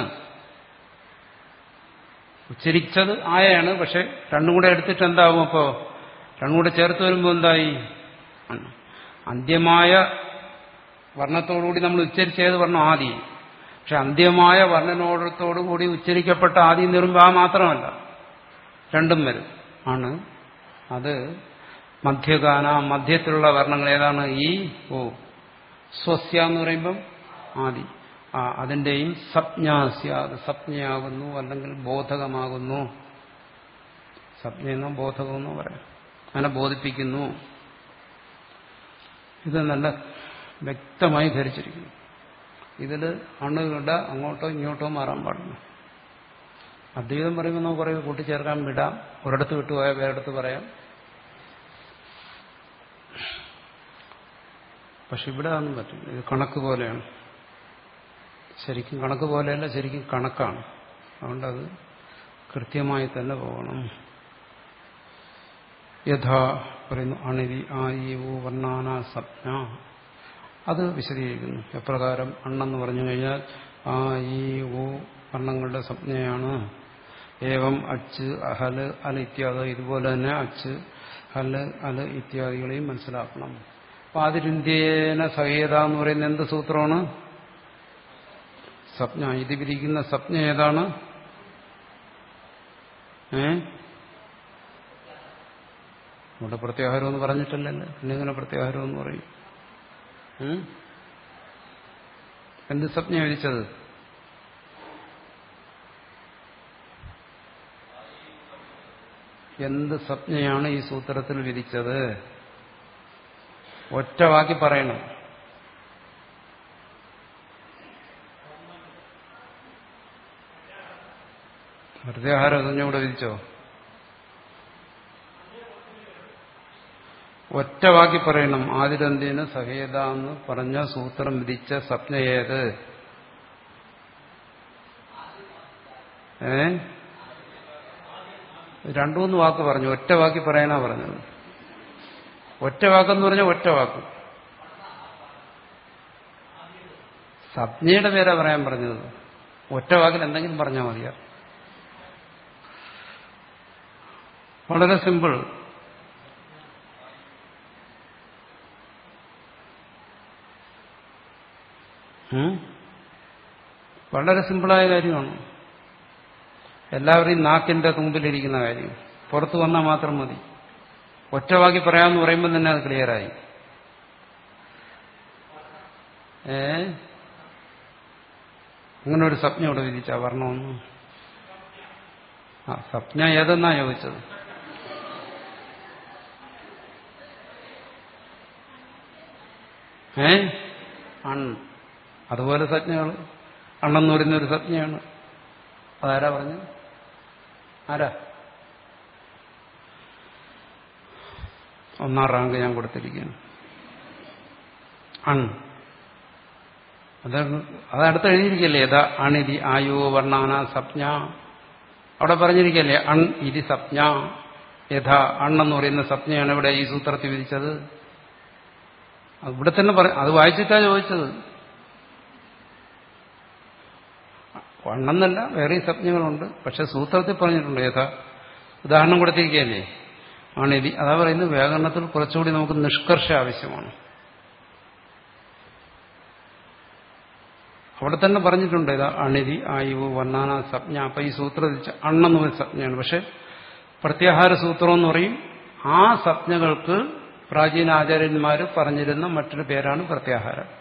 ഉച്ചരിച്ചത് ആയാണ് പക്ഷെ രണ്ടും കൂടെ എടുത്തിട്ട് എന്താവും അപ്പോ രണ്ടും കൂടെ ചേർത്ത് വരുമ്പോൾ എന്തായി അണ്ണ് അന്ത്യമായ വർണ്ണത്തോടുകൂടി നമ്മൾ ഉച്ചരിച്ചത് വർണ്ണം ആദി പക്ഷെ അന്ത്യമായ വർണ്ണനോടത്തോടുകൂടി ഉച്ചരിക്കപ്പെട്ട ആദി എന്ന് പറയുമ്പോൾ ആ മാത്രമല്ല രണ്ടും വരും ആണ് അത് മധ്യഗാന മധ്യത്തിലുള്ള വർണ്ണങ്ങൾ ഏതാണ് ഈ ഓ സ്വസ്യ എന്ന് പറയുമ്പം ആദി ആ അതിന്റെയും സപ്ഞാസ്യ അത് സപ്ഞയാകുന്നു അല്ലെങ്കിൽ ബോധകമാകുന്നു സപ്ഞയെന്നോ ബോധകമെന്നോ പറയാം അങ്ങനെ ബോധിപ്പിക്കുന്നു ഇത് നല്ല വ്യക്തമായി ധരിച്ചിരിക്കുന്നു ഇതിൽ അണുകിട അങ്ങോട്ടോ ഇങ്ങോട്ടോ മാറാൻ പാടില്ല അദ്വൈതം പറയുമ്പോൾ നമുക്ക് കുറേ കൂട്ടിച്ചേർക്കാൻ വിടാം ഒരിടത്ത് വിട്ടുപോയാൽ വേറെടുത്ത് പറയാം പക്ഷെ ഇവിടെ അതൊന്നും പറ്റില്ല ഇത് കണക്ക് പോലെയാണ് ശരിക്കും കണക്ക് പോലെയല്ല ശരിക്കും കണക്കാണ് അതുകൊണ്ടത് കൃത്യമായി തന്നെ പോകണം യഥാ പറയുന്നു അണിവി ആ ഈ ഊ വർണ്ണാന സപ്ന അത് വിശദീകരിക്കുന്നു എപ്രകാരം അണ്ണെന്ന് പറഞ്ഞു കഴിഞ്ഞാൽ ആ ഈ ഊ വർണ്ണങ്ങളുടെ സംജ്ഞയാണ് ഏവം അച്ച് അഹല് അൽ ഇത്യാദി ഇതുപോലെ തന്നെ അച്ച് ഹല് അല് ഇത്യാദികളെയും മനസ്സിലാക്കണം അപ്പൊ അതിരിന്ത്യേന സഹേത എന്ന് പറയുന്ന എന്ത് സൂത്രമാണ് സ്വപ്ന ഇത് വിരിക്കുന്ന സ്വപ്ന ഏതാണ് ഏ ഇവിടെ പ്രത്യാഹാരം എന്ന് പറഞ്ഞിട്ടില്ലല്ലോ പിന്നെ ഇങ്ങനെ പ്രത്യാഹാരം എന്ന് പറയും ഉം? എന്ത് സ്വപ്ന വിരിച്ചത് എന്ത് സ്വപ്നയാണ് ഈ സൂത്രത്തിൽ വിധിച്ചത് ഒറ്റ വാക്കി പറയണം പ്രത്യാഹാരം ഇവിടെ വിധിച്ചോ ഒറ്റ വാക്കി പറയണം ആതിരന്തിന് സഹേത എന്ന് പറഞ്ഞ സൂത്രം വിധിച്ച സ്വപ്ന ഏത് ഏ രണ്ടു മൂന്ന് വാക്ക് പറഞ്ഞു ഒറ്റ വാക്കി പറയാനാ പറഞ്ഞത് ഒറ്റ വാക്കെന്ന് പറഞ്ഞാൽ ഒറ്റ വാക്ക് സപ്ഞയുടെ പേരാ പറയാൻ പറഞ്ഞത് ഒറ്റ വാക്കിൽ എന്തെങ്കിലും പറഞ്ഞാൽ മതിയാ വളരെ സിമ്പിൾ ഉം? വളരെ സിമ്പിളായ കാര്യമാണ് എല്ലാവരെയും നാക്കിന്റെ തുമ്പിലിരിക്കുന്ന കാര്യം പുറത്തു വന്നാൽ മാത്രം മതി ഒറ്റവാക്കി പറയാമെന്ന് പറയുമ്പോൾ തന്നെ അത് ക്ലിയറായി ഏ അങ്ങനെ ഒരു സ്വപ്നം ഇവിടെ വിധിച്ച വർണ്ണമെന്ന് ആ സ്വപ്ന ഏതെന്നാ ചോദിച്ചത് ഏ അൺ അതുപോലെ സജ്ഞകൾ അണ്ണെന്ന് പറയുന്ന ഒരു സജ്ഞയാണ് അതാരാ പറഞ്ഞത് ആരാ ഒന്നാം റാങ്ക് ഞാൻ കൊടുത്തിരിക്കുന്നു അൺ അതാണ് അതടുത്ത് എഴുതിയിരിക്കല്ലേ യഥാ അണിതി ആയോ വർണ്ണാന സപ്ഞ അവിടെ പറഞ്ഞിരിക്കല്ലേ അൺ ഇതി സപ്ഞ യഥാ അണ്ണെന്ന് പറയുന്ന സപ്ഞയാണ് ഇവിടെ ഈ സൂത്രത്തിൽ വിധിച്ചത് അത് ഇവിടെ തന്നെ പറ അത് വായിച്ചിട്ടാ ചോദിച്ചത് വണ്ണെന്നല്ല വേറെയും സപ്ഞകളുണ്ട് പക്ഷെ സൂത്രത്തിൽ പറഞ്ഞിട്ടുണ്ട് യഥാ ഉദാഹരണം കൊടുത്തിരിക്കുകയല്ലേ ആണിതി അതാ പറയുന്നത് വ്യാകരണത്തിൽ കുറച്ചുകൂടി നമുക്ക് നിഷ്കർഷ ആവശ്യമാണ് അവിടെ തന്നെ പറഞ്ഞിട്ടുണ്ട് ഇതാ അണിതി ആയുവ് വർണ്ണാന സപ്ഞ അപ്പൊ ഈ സൂത്രത്തിൽ അണ്ണെന്ന് പറയുന്ന സപ്ഞയാണ് പക്ഷെ പ്രത്യാഹാര സൂത്രം എന്ന് പറയും ആ സപ്ഞകൾക്ക് പ്രാചീന ആചാര്യന്മാർ പറഞ്ഞിരുന്ന മറ്റൊരു പേരാണ് പ്രത്യാഹാരം